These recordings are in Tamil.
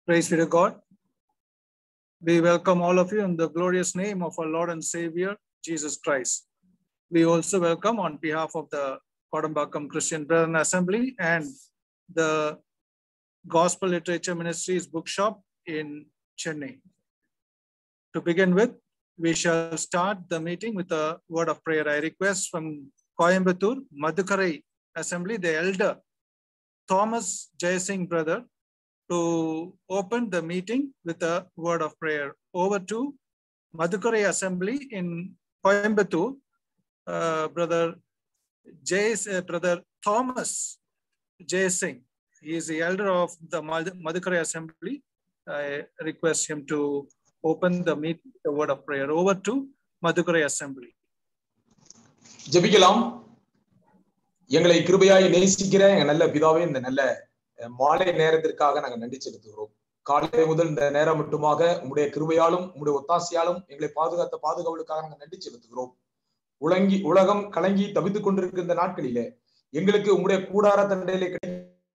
Praise be to God. We welcome all of you in the glorious name of our Lord and Savior, Jesus Christ. We also welcome on behalf of the Kodambakam Christian Brethren Assembly and the Gospel Literature Ministries bookshop in Chennai. To begin with, we shall start the meeting with a word of prayer. I request from Coimbatore, Madhukarai Assembly, the elder Thomas Jayasingh brother, to open the meeting with a word of prayer. Over to Madhukarai Assembly in Coimbatore, uh, brother Jay, uh, brother Thomas Jayasingh. He is the elder of the Madhukarai Assembly. I request him to open the meeting with a word of prayer. Over to Madhukarai Assembly. ஜெபிக்கலாம் எங்களை கிருபையாய் நேசிக்கிற எங்க நல்ல பிதாவே இந்த நல்ல மாலை நேரத்திற்காக நாங்கள் நன்றி செலுத்துகிறோம் காலை முதல் இந்த நேரம் மட்டுமாக உங்களுடைய கிருபையாலும் உங்களுடைய ஒத்தாசையாலும் எங்களை பாதுகாத்த பாதுகாவலுக்காக நாங்கள் நன்றி செலுத்துகிறோம் உலங்கி உலகம் கலங்கி தவித்துக் கொண்டிருக்கிற இந்த நாட்களிலே எங்களுக்கு உங்களுடைய கூடார தண்டையிலே கிடை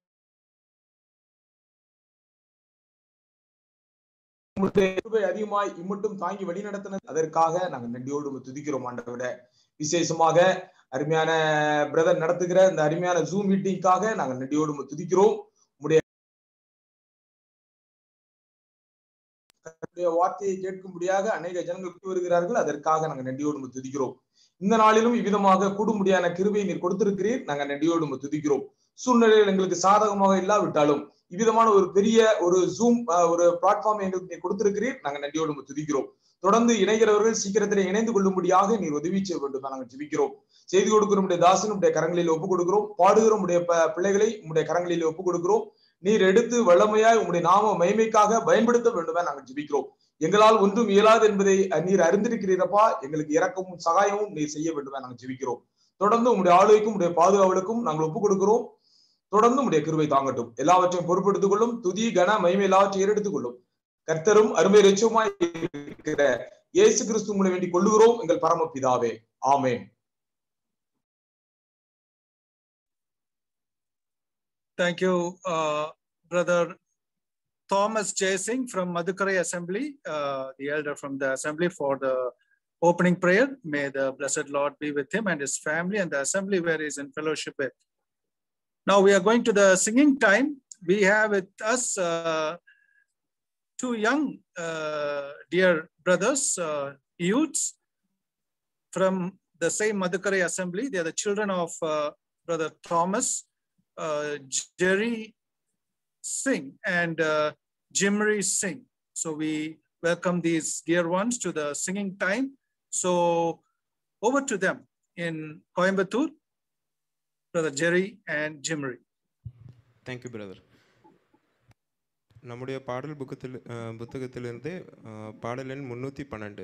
கிருபை அதிகமாய் இம்மட்டும் தாங்கி வழி நடத்தினது அதற்காக நாங்கள் நன்றியோடு துதிக்கிறோம் ஆண்டவிட விசேஷமாக அருமையான பிரதர் நடத்துகிற இந்த அருமையான ஜூம் மீட்டிங்காக நாங்கள் நன்றியோடு துதிக்கிறோம் உடைய வார்த்தையை கேட்கும்படியாக அநேக ஜனங்கள் கூட்டி வருகிறார்கள் அதற்காக நாங்கள் நன்றியோடு துதிக்கிறோம் இந்த நாளிலும் இவ்விதமாக கூடும்படியான கிருபையை நீர் கொடுத்திருக்கிறீர் நாங்கள் நன்றியோடு துதிக்கிறோம் சூழ்நிலைகள் எங்களுக்கு சாதகமாக இல்லாவிட்டாலும் இவ்விதமான ஒரு பெரிய ஒரு ஜூம் ஒரு பிளாட்ஃபார்ம் எங்களுக்கு நீர் கொடுத்திருக்கிறீர் நாங்கள் நன்றியோடு துதிக்கிறோம் தொடர்ந்து இணைகிறவர்கள் சீக்கிரத்தில் இணைந்து கொள்ளும்படியாக நீர் உதவி செய்ய வேண்டும் நாங்கள் ஜெபிக்கிறோம் செய்தி கொடுக்கிற உடைய தாசன் உடைய கரங்களில் ஒப்புக் கொடுக்கிறோம் பாடுகிற உடைய பிள்ளைகளை உடைய கரங்களில் ஒப்புக் கொடுக்கிறோம் நீர் எடுத்து வல்லமையாய் உங்களுடைய நாம மகிமைக்காக பயன்படுத்த வேண்டுமே நாங்கள் ஜெபிக்கிறோம் எங்களால் ஒன்றும் இயலாது என்பதை நீர் அறிந்திருக்கிறீரப்பா எங்களுக்கு இறக்கமும் சகாயமும் நீர் செய்ய வேண்டுமே நாங்கள் ஜெபிக்கிறோம் தொடர்ந்து உங்களுடைய ஆளுகைக்கும் உடைய பாதுகாவலுக்கும் நாங்கள் ஒப்புக் கொடுக்கிறோம் தொடர்ந்து உடைய கிருவை தாங்கட்டும் எல்லாவற்றையும் பொறுப்பெடுத்துக் கொள்ளும் துதி கன மகிமை எல்லாவற்றையும் ஏறெடுத்துக் கொள்ளும் கர்த்தரும் அருமை ரட்சமாய் இருக்கிற இயேசு கிறிஸ்து மூலம் வேண்டிக் கொள்ளுகிறோம் எங்கள் பரம பிதாவே ஆமேன் Thank you, uh, Brother Thomas Singh from Madhukarai Assembly, uh, the elder from the assembly for the opening prayer. May the blessed Lord be with him and his family and the assembly where he is in fellowship with. Now we are going to the singing time. We have with us uh, two young dear brothers, youths from the same Madhukarai Assembly. They are the children of Brother Thomas uh, Jerry Singh and uh, Jimry Singh. So we welcome these dear ones to the singing time. So over to them in Coimbatore, Brother Jerry and Jimry. Thank you, brother. நம்முடைய பாடல் புக்கத்தில் புத்தகத்திலிருந்து பாடல் எண் முன்னூற்றி பன்னெண்டு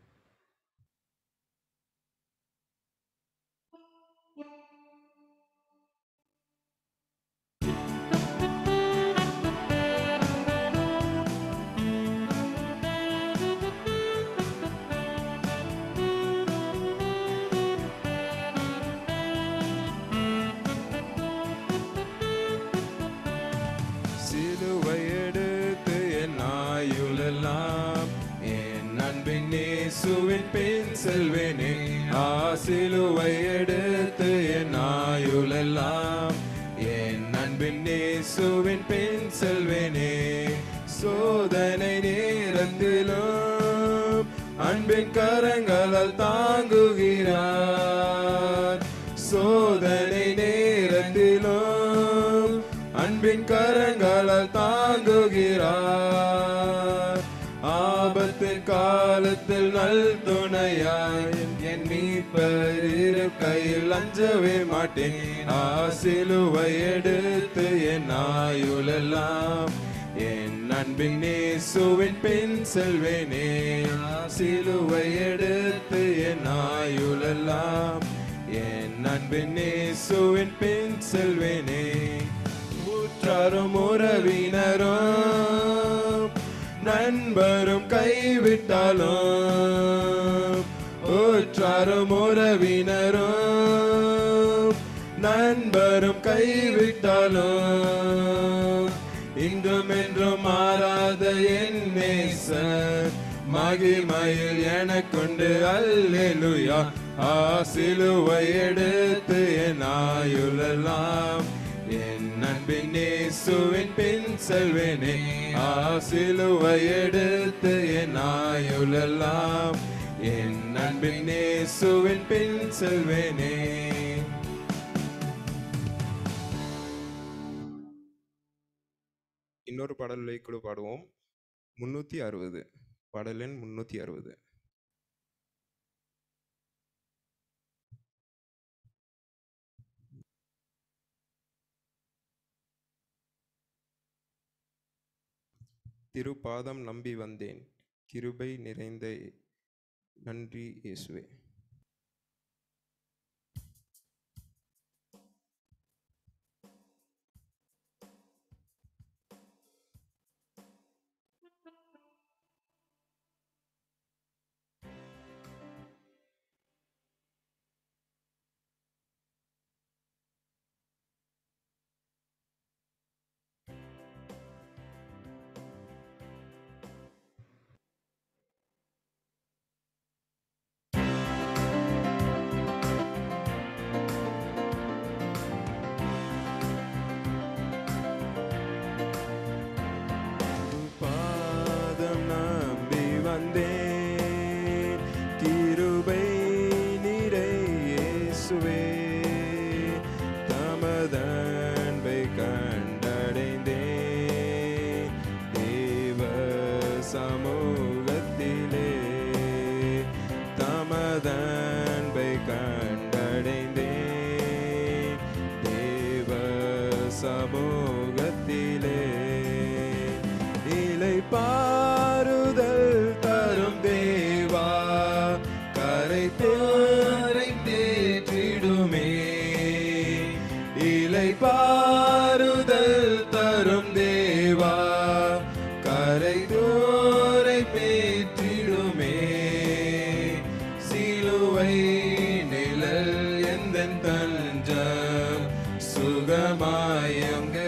இயேசுவின் பின் செல்வேனே ஆசிலுவை எடுத்து என் ஆயுளெல்லாம் என் அன்பின் இயேசுவின் பின் செல்வேனே சோதனை நேரத்திலும் அன்பின் கரங்களால் தாங்குகிறார் சோதனை நேரத்திலும் அன்பின் கரங்களால் தாங்குகிறார் ஆபத்து காலத்தில் நல் துணையாய் என் மீட்பர் இரு கையில் அஞ்சவே மாட்டேன் ஆசிலுவை எடுத்து என் ஆயுளெல்லாம் என் அன்பின் நேசுவின் பின் செல்வேனே சிலுவை எடுத்து என் ஆயுளெல்லாம் என் அன்பின் நேசுவின் பின் செல்வேனே ஊற்றாரும் உறவினரும் நண்பரும் கைவிட்டாலும் ஊற்றாரும் உறவினரும் நண்பரும் கைவிட்டாலும் இன்றும் என்றும் மாறாத என் நேசர் மகிமையில் எனக்குண்டு அல்லேலுயா ஆசிலுவை எடுத்து என் ஆயுளெல்லாம் என் அன்பின் இயேசுவின் பின் செல்வேனே ஆசிலுவை எடுத்து என் ஆயுளெல்லாம் என் அன்பின் இயேசுவின் பின் செல்வேனே இன்னொரு பாடலை கூட பாடுவோம் முன்னூற்றி அறுபது பாடல் எண் முன்னூற்றி அறுபது திருப்பாதம் நம்பி வந்தேன் கிருபை நிறைந்த நன்றி இயேசுவே பாதம் நம்பி வந்தேன் கிருபை நிறை இயேசுவே தமதன்பை கண்டடைந்தேன் தேவ சமூகத்திலே தமதன்பை கண்டடைந்தேன் தேவ சமூகத்திலே இலை பாருதல் தரும் தேவா கரை தேரை தேற்றிடுமே இலை பாருதல் தரும் தேவா கரை தோரை பேற்றிடுமே சிலுவை நிழல் எந்த தஞ்சம் சுகமாய் அங்கு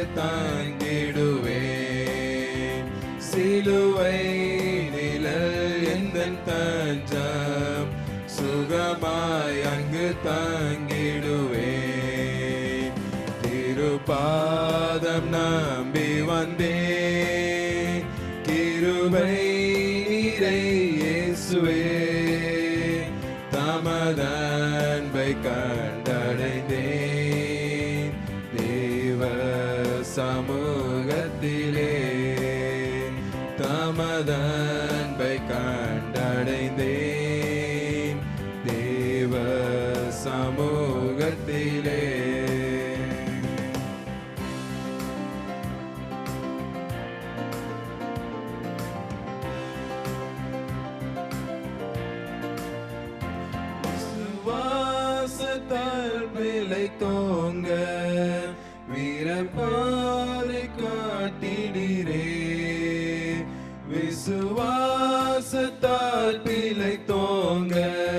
தாங்கிடுவேன் சிலுவை நிழல் எந்த தஞ்சம் சுகமாய் அங்கு தாங்கிடுவேன் திருப்பாதம் நம்பி வந்தேன் கிருபை நீரை இயேசுவே தமதன்பை கண்டடைந்தேன் தேவ சமூகத்திலே தமதன்பை கண்டடைந்தேன் தேவ சமூகத்திலே விசுவாசத்தால் பிழை தோங்க வீரப்பாலை காட்டினீரே விசுவாசத்தால் பிழை தோங்க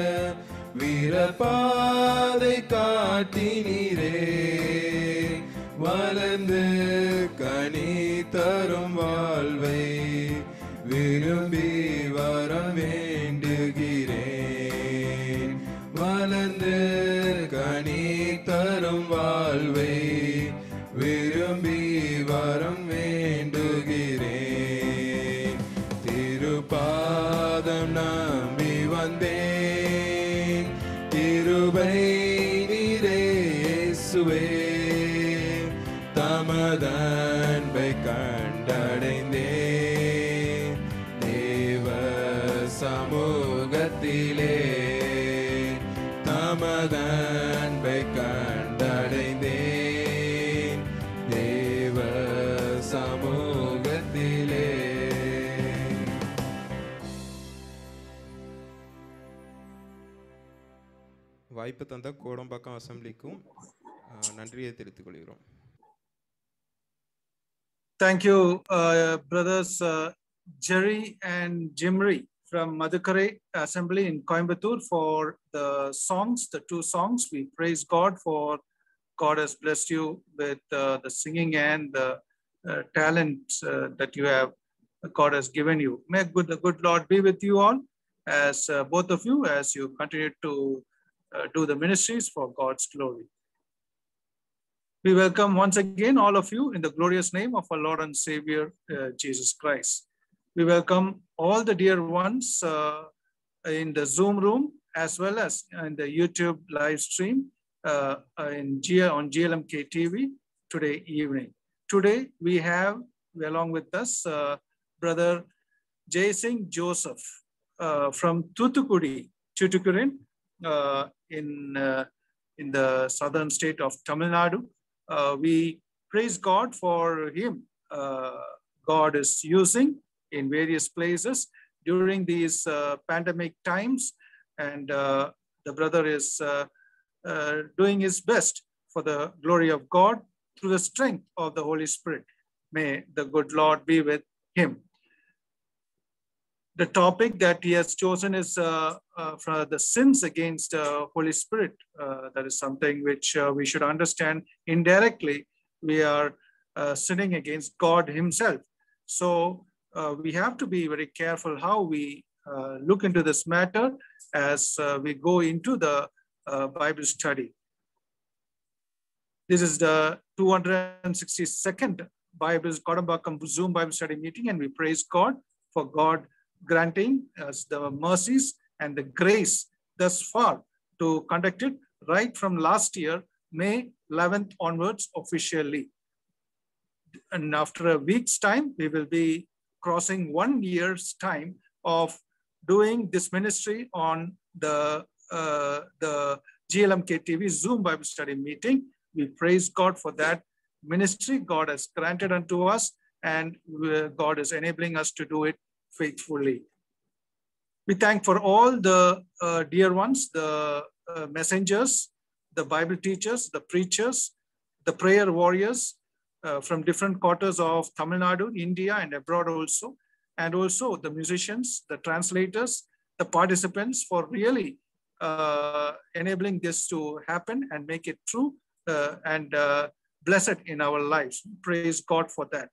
வீரப்பாதை காட்டினீரே வளர்ந்து கனி தரும் வாழ்வை விரும்பி வரம் வேண்டுகிறேன் வளர்ந்து கனி தரும் வாழ்வை விரும்பி வரம் வேண்டுகிறேன் திருப்பாதம் நம்பி வந்தேன் திருபை நீரே இயேசுவே தமதன்பை கண்டடைந்தேன் தேவ சமூகத்திலே தமதன்பை கண்டடைந்தேன் தேவ சமூகத்திலே வாய்ப்பு தந்த கோடம்பாக்கம் அசம்பிளிக்கும் அஹ், நன்றியை தெரிவித்துக் கொள்கிறோம் Thank you, uh, brothers uh, Jerry and Jimri from Madhukare Assembly in Coimbatore for the songs, the two songs. We praise God for God has blessed you with uh, the singing and the uh, talents uh, that you have, God has given you. May good, the good Lord be with you all, as uh, both of you, as you continue to uh, do the ministries for God's glory. We welcome once again all of you in the glorious name of our Lord and Savior, uh, Jesus Christ. We welcome all the dear ones uh, in the Zoom room as well as in the YouTube live stream uh, in G on GLMK TV today evening. Today we have along with us uh, Brother Jay Singh Joseph uh, from Thuthukudi, Tuticorin uh, in, uh, in the southern state of Tamil Nadu. Uh, we praise God for him. Uh, God is using in various places during these uh, pandemic times. And uh, the brother is uh, uh, doing his best for the glory of God through the strength of the Holy Spirit. May the good Lord be with him. The topic that he has chosen is uh, uh, from the sins against uh, Holy Spirit. Uh, that is something which uh, we should understand indirectly. We are uh, sinning against God Himself. So uh, we have to be very careful how we uh, look into this matter as uh, we go into the uh, Bible study. This is the 262nd Bible Kodambakam Zoom Bible study meeting, and we praise God for God granting us the mercies and the grace thus far to conduct it right from last year, May 11th onwards officially. And after a week's time, we will be crossing one year's time of doing this ministry on the, uh, the GLMK TV Zoom Bible study meeting. We praise God for that ministry God has granted unto us, and uh, God is enabling us to do it faithfully. We thank for all the uh, dear ones, the uh, messengers, the Bible teachers, the preachers, the prayer warriors uh, from different quarters of Tamil Nadu, India, and abroad also, and also the musicians, the translators, the participants for really uh, enabling this to happen and make it true uh, and uh, bless it in our lives. Praise God for that.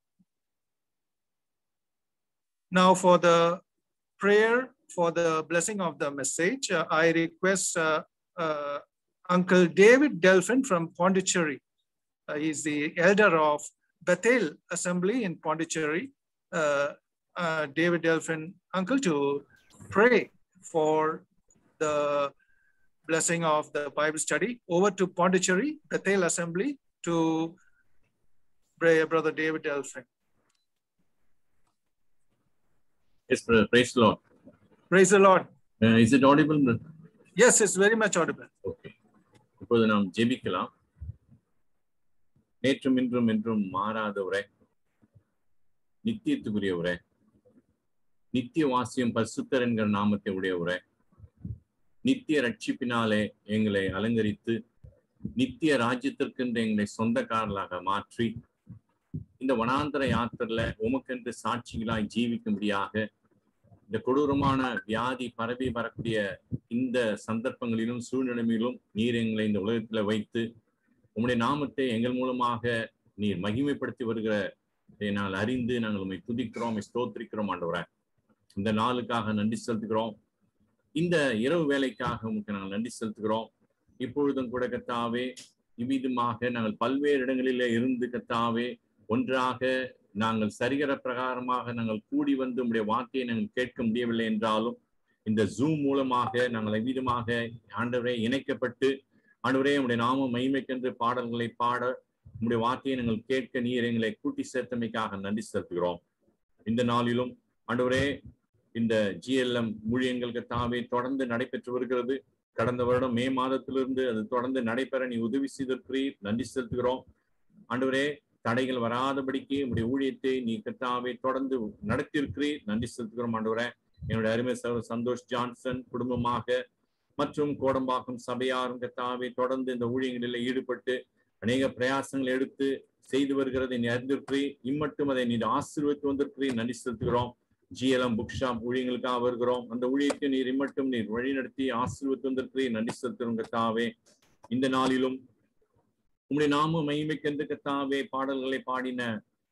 Now for the prayer for the blessing of the message, uh, I request uh, uh, Uncle David Delphin from Pondicherry. Uh, he's the elder of Bethel Assembly in Pondicherry. Uh, uh, David Delphin, uncle, to pray for the blessing of the Bible study. Over to Pondicherry, Bethel Assembly, to pray, Brother David Delphin. Yes, brother. Praise the Lord. Praise the Lord. Uh, is it audible? brother? Yes, it's very much audible. Okay. இப்போது நாம் ஜெபிக்கலாம் நேற்றும் இன்றும் என்றும் மாறாதவரே நித்தியத்துக்குரியவரே நித்திய வாசியம் பரிசுத்தர் என்கிற நாமத்தை உடையவரே நித்திய ரட்சிப்பினாலே எங்களை அலங்கரித்து நித்திய ராஜ்யத்திற்கென்று எங்களை சொந்தக்காரர்களாக மாற்றி இந்த வனாந்தர யாத்திரையில உமக்கென்று சாட்சிகளாய் ஜீவிக்கும்படியாக இந்த கொடூரமான வியாதி பரவி வரக்கூடிய இந்த சந்தர்ப்பங்களிலும் சூழ்நிலையிலும் நீர் எங்களை இந்த உலகத்துல வைத்து உம்முடைய நாமத்தை எங்கள் மூலமாக நீர் மகிமைப்படுத்தி வருகிற நாங்கள் அறிந்து நாங்கள் உண்மை துதிக்கிறோம் உம்மை ஸ்தோத்திரிக்கிறோம் ஆண்டவரே இந்த நாளுக்காக நன்றி செலுத்துகிறோம் இந்த இரவு வேலைக்காக உமக்கு நாங்கள் நன்றி செலுத்துகிறோம் இப்பொழுதும் கூட கத்தாவே இவ்விதமாக நாங்கள் பல்வேறு இடங்களிலே இருந்து கத்தாவே ஒன்றாக நாங்கள் சரிகர பிரகாரமாக நாங்கள் கூடி வந்து உடைய வார்த்தையை நாங்கள் கேட்க முடியவில்லை என்றாலும் இந்த ஜூம் மூலமாக நாங்கள் எவ்விதமாக ஆண்டவரே இணைக்கப்பட்டு ஆண்டவரே உடைய நாம மகிமைக்கென்று பாடல்களை பாட உடைய வார்த்தையை நாங்கள் கேட்க நீர் எங்களை கூட்டி சேர்த்தமைக்காக நன்றி செலுத்துகிறோம் இந்த நாளிலும் ஆண்டவரே இந்த ஜிஎல்எம் ஊழியங்களுக்கு தாவே தொடர்ந்து நடைபெற்று வருகிறது கடந்த வருடம் மே மாதத்திலிருந்து அது தொடர்ந்து நடைபெற நீ உதவி செய்திருக்கிறீர் நன்றி செலுத்துகிறோம் ஆண்டவரே தடைகள் வராதபடிக்கு உடைய ஊழியத்தை நீ கத்தாவே தொடர்ந்து நடத்தியிருக்கிறீர் நன்றி செலுத்துகிறோம் ஆண்டவரே என்னுடைய அருமை சகோதரர் சந்தோஷ் ஜான்சன் குடும்பமாக மற்றும் கோடம்பாக்கம் சபையாரும் கத்தாவே தொடர்ந்து இந்த ஊழியங்களில் ஈடுபட்டு அநேக பிரயாசங்கள் எடுத்து செய்து வருகிறதை நீ அறிந்திருக்கிறீர் இம்மட்டும் அதை நீ ஆசீர்வதித்து வந்திருக்கிறீர் நன்றி செலுத்துகிறோம் ஜிஎல்எம் புக் ஷாப் ஊழியங்களுக்காக வருகிறோம் அந்த ஊழியத்தை நீர் இம்மட்டும் நீர் வழிநடத்தி ஆசீர்வதித்து வந்திருக்கிறீர் நன்றி செலுத்துகிறோம் கத்தாவே இந்த நாளிலும் உம்முடைய நாம மகிமைக்கென்று கத்தாவே பாடல்களை பாடின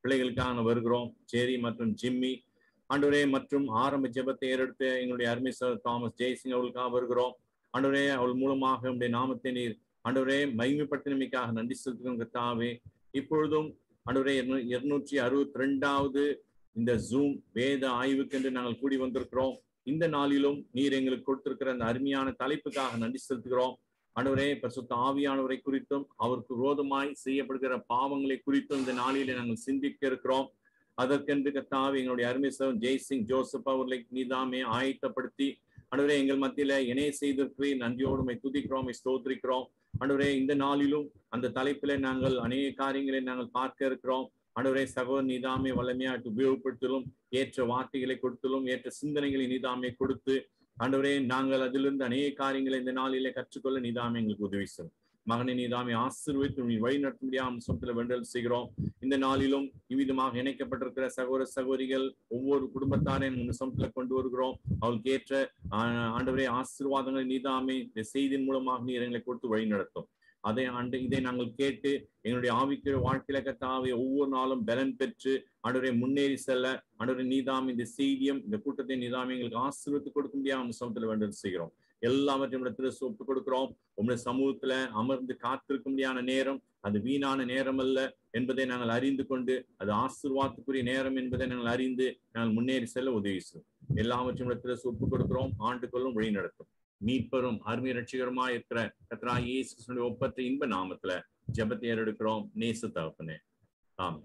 பிள்ளைகளுக்காக வருகிறோம் ஜெரி மற்றும் ஜிம்மி ஆண்டவரே மற்றும் ஆரம்ப ஜெபத்தை ஏறெடுத்து எங்களுடைய அருமை சார் தாமஸ் ஜெய்சிங் அவர்களுக்காக வருகிறோம் ஆண்டவரே அவள் மூலமாக உடைய நாமத்தை நீர் ஆண்டவரே மகிமைப்படுத்தினமைக்காக நன்றி செலுத்துகிறோம் கர்த்தாவே இப்பொழுதும் ஆண்டவரே இருநூற்றி அறுபத்தி ரெண்டாவது இந்த ஜூம் வேத ஆய்வுக்கென்று நாங்கள் கூடி வந்திருக்கிறோம் இந்த நாளிலும் நீர் எங்களுக்கு கொடுத்திருக்கிற அந்த அருமையான தலைப்புக்காக நன்றி செலுத்துகிறோம் ஆண்டவரே பரிசுத்த ஆவியானவரை குறித்தும் அவருக்கு விரோதமாய் செய்யப்படுகிற பாவங்களை குறித்தும் இந்த நாளிலே நாங்கள் சிந்திக்க இருக்கிறோம் அதற்கென்று கத்தாவி எங்களுடைய அருமை சகோதரன் ஜெய்சிங் ஜோசப் அவர்களை நீதாமே ஆயத்தப்படுத்தி ஆண்டவரே எங்கள் மத்தியில இணைய செய்திருக்கிறேன் நன்றியோடு உம்மை துதிக்கிறோம் உம்மை ஸ்தோத்திரிக்கிறோம் ஆண்டவரே இந்த நாளிலும் அந்த தலைப்பில நாங்கள் அநேக காரியங்களை நாங்கள் பார்க்க இருக்கிறோம் ஆண்டவரே சகோதரன் நீதாமே வல்லமையாட்டு உபயோகப்படுத்தலும் ஏற்ற வார்த்தைகளை கொடுத்தலும் ஏற்ற சிந்தனைகளை நீதாமே கொடுத்து ஆண்டவரே நாங்கள் அதிலிருந்து அநேக காரியங்களை இந்த நாளிலே கற்றுக்கொள்ள நீதாமே எங்களுக்கு உதவி செய்யும் மகனை நீதாமே ஆசீர்வதித்து நீ வழி நடத்த முடியாம சொந்தத்துல வேண்டல் செய்கிறோம் இந்த நாளிலும் இவ்விதமாக இணைக்கப்பட்டிருக்கிற சகோதர சகோதரிகள் ஒவ்வொரு குடும்பத்தாரையும் உன் சொந்தத்துல கொண்டு வருகிறோம் அவளுக்கு ஏற்ற ஆஹ், ஆண்டவரே ஆசீர்வாதங்களை நீதாமே இந்த செய்தியின் மூலமாக நீர் எங்களை கொடுத்து வழி நடத்தும் அதை ஆண்டு இதை நாங்கள் கேட்டு எங்களுடைய ஆவிக்கிற வாழ்க்கையில கத்தாவை ஒவ்வொரு நாளும் பலன் பெற்று ஆண்டவரை முன்னேறி செல்ல ஆண்டவரை நீதாம் இந்த செய்தியும் இந்த கூட்டத்தை நீதாம் எங்களுக்கு ஆசீர்வத்து கொடுக்க முடியாம சமத்துல வேண்டும் செய்கிறோம் எல்லாவற்றையும் இடத்துல ஒப்பு கொடுக்கிறோம் உங்களுடைய சமூகத்துல அமர்ந்து காத்திருக்க முடியாத நேரம் அது வீணான நேரம் அல்ல என்பதை நாங்கள் அறிந்து கொண்டு அது ஆசீர்வாதத்துக்குரிய நேரம் என்பதை நாங்கள் அறிந்து நாங்கள் முன்னேறி செல்ல உதவி செய்யும் எல்லாவற்றையும் இடத்துல ஒப்பு கொடுக்கிறோம் ஆண்டுகளும் வழி நடத்தும் மீட்பரும் அருமை ரட்சிகரமா இருக்கிற கத்ரா இயேசு கிறிஸ்துவினுடைய ஒப்பற்ற இன்ப நாமத்துல ஜெபத்தை ஏறெடுக்கிறோம் நேச தகப்பனே ஆமென்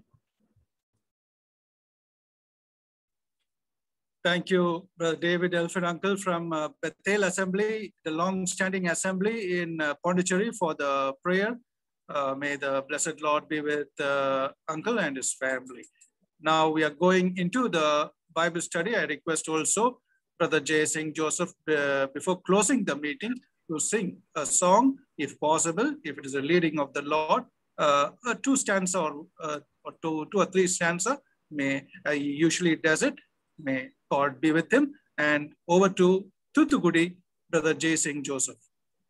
Thank you, Brother David Elfin Uncle from uh, Bethel Assembly, the long-standing assembly in uh, Pondicherry for the prayer. Uh, may the blessed Lord be with uh, Uncle and his family. Now we are going into the Bible study. I request also Brother Jay Singh Joseph, uh, before closing the meeting, to sing a song, if possible, if it is a leading of the Lord, uh, a two stanza or, uh, or two, two or three stanza. May uh, he usually does it. May God be with him. And over to Tutukudi, Brother Jay Singh Joseph.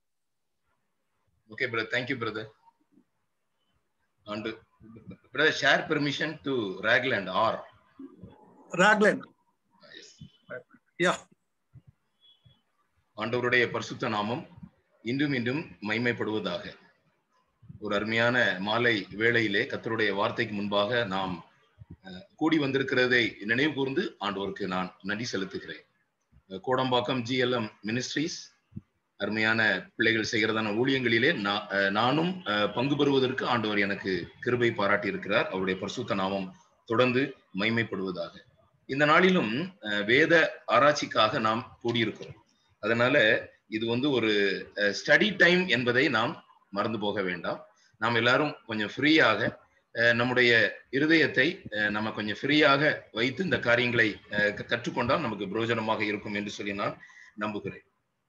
Okay, brother. Thank you, brother. And uh, brother, share permission to Ragland or Raglan, yes. yeah. ஆண்டவருடைய பரிசுத்த நாமம் இன்றும் இன்றும் மைமைப்படுவதாக ஒரு அருமையான மாலை வேளையிலே கர்த்தருடைய வார்த்தைக்கு முன்பாக நாம் அஹ், கூடி வந்திருக்கிறதை நினைவு கூர்ந்து ஆண்டவருக்கு நான் நன்றி செலுத்துகிறேன் அஹ், கோடம்பாக்கம் ஜிஎல்எம் மினிஸ்ட்ரீஸ் அருமையான பிள்ளைகள் செய்கிறதான ஊழியங்களிலே நா- அஹ், நானும் அஹ், பங்கு பெறுவதற்கு ஆண்டவர் எனக்கு கிருபை பாராட்டி இருக்கிறார் அவருடைய பரிசுத்த நாமம் தொடர்ந்து மைமைப்படுவதாக இந்த நாளிலும் அஹ், வேத ஆராய்ச்சிக்காக நாம் கூடியிருக்கிறோம் அதனால இது வந்து ஒரு ஸ்டடி டைம் என்பதை நாம் மறந்து போக வேண்டாம் நாம் எல்லாரும் கொஞ்சம் ஃப்ரீயாக அஹ், நம்முடைய இருதயத்தை அஹ், நம்ம கொஞ்சம் ஃப்ரீயாக வைத்து இந்த காரியங்களை அஹ், க- கற்றுக்கொண்டால் நமக்கு பிரயோஜனமாக இருக்கும் என்று சொல்லி நான் நம்புகிறேன்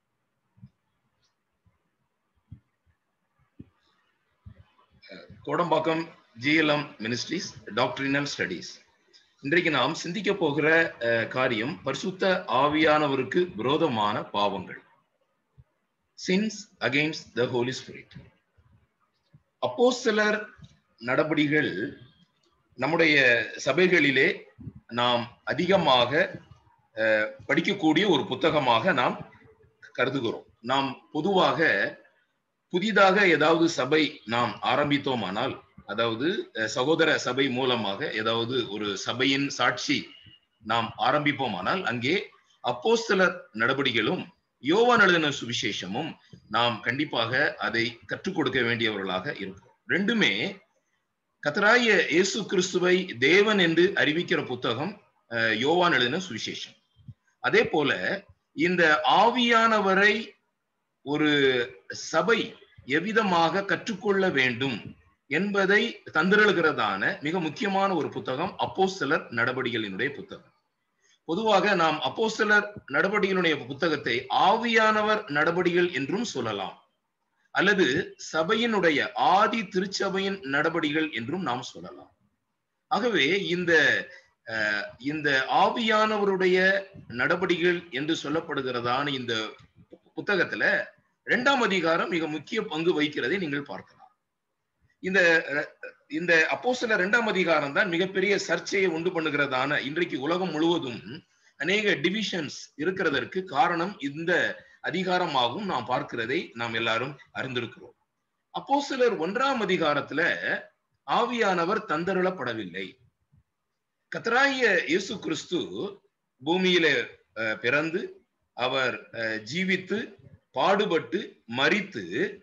அஹ், Kodambakkam GLM ministries doctrinal studies இன்றைக்கு நாம் சிந்திக்க போகிற அஹ், காரியம் பரிசுத்த ஆவியானவருக்கு விரோதமான பாவங்கள் sins against the Holy Spirit அப்போஸ்தலர் நடபடிகள் நம்முடைய சபைகளிலே நாம் அதிகமாக அஹ், படிக்கக்கூடிய ஒரு புத்தகமாக நாம் கருதுகிறோம் நாம் பொதுவாக புதிதாக ஏதாவது சபை நாம் ஆரம்பித்தோமானால் அதாவது அஹ், சகோதர சபை மூலமாக ஏதாவது ஒரு சபையின் சாட்சி நாம் ஆரம்பிப்போமானால் அங்கே அப்போஸ்தலர் நடபடிகளும் யோவான் எழுதின சுவிசேஷமும் நாம் கண்டிப்பாக அதை கற்றுக் கொடுக்க வேண்டியவர்களாக இருக்கும் ரெண்டுமே கத்தராய இயேசு கிறிஸ்துவை தேவன் என்று அறிவிக்கிற புத்தகம் அஹ், யோவான் எழுதின சுவிசேஷம் அதே போல இந்த ஆவியானவரை ஒரு சபை எவ்விதமாக கற்றுக்கொள்ள வேண்டும் என்பதை தந்திரழுகிறதான மிக முக்கியமான ஒரு புத்தகம் அப்போஸ்தலர் நடபடிகளினுடைய புத்தகம் பொதுவாக நாம் அப்போஸ்தலர் நடபடிகளுடைய புத்தகத்தை ஆவியானவர் நடபடிகள் என்றும் சொல்லலாம் அல்லது சபையினுடைய ஆதி திருச்சபையின் நடபடிகள் என்றும் நாம் சொல்லலாம் ஆகவே இந்த அஹ், இந்த ஆவியானவருடைய நடபடிகள் என்று சொல்லப்படுகிறதான இந்த புத்தகத்துல இரண்டாம் அதிகாரம் மிக முக்கிய பங்கு வகிக்கிறதை நீங்கள் பார்க்கலாம் இந்த இந்த அப்போ சில இரண்டாம் அதிகாரம் தான் மிகப்பெரிய சர்ச்சையை உண்டு பண்ணுகிறதான இன்றைக்கு உலகம் முழுவதும் அநேக டிவிஷன்ஸ் இருக்கிறதற்கு காரணம் இந்த அதிகாரமாகவும் நாம் பார்க்கிறதை நாம் எல்லாரும் அறிந்திருக்கிறோம் அப்போ சிலர் ஒன்றாம் அதிகாரத்துல ஆவியானவர் தந்தருளப்படவில்லை கத்தராய இயேசு கிறிஸ்து பூமியில அஹ், பிறந்து அவர் அஹ், ஜீவித்து பாடுபட்டு மரித்து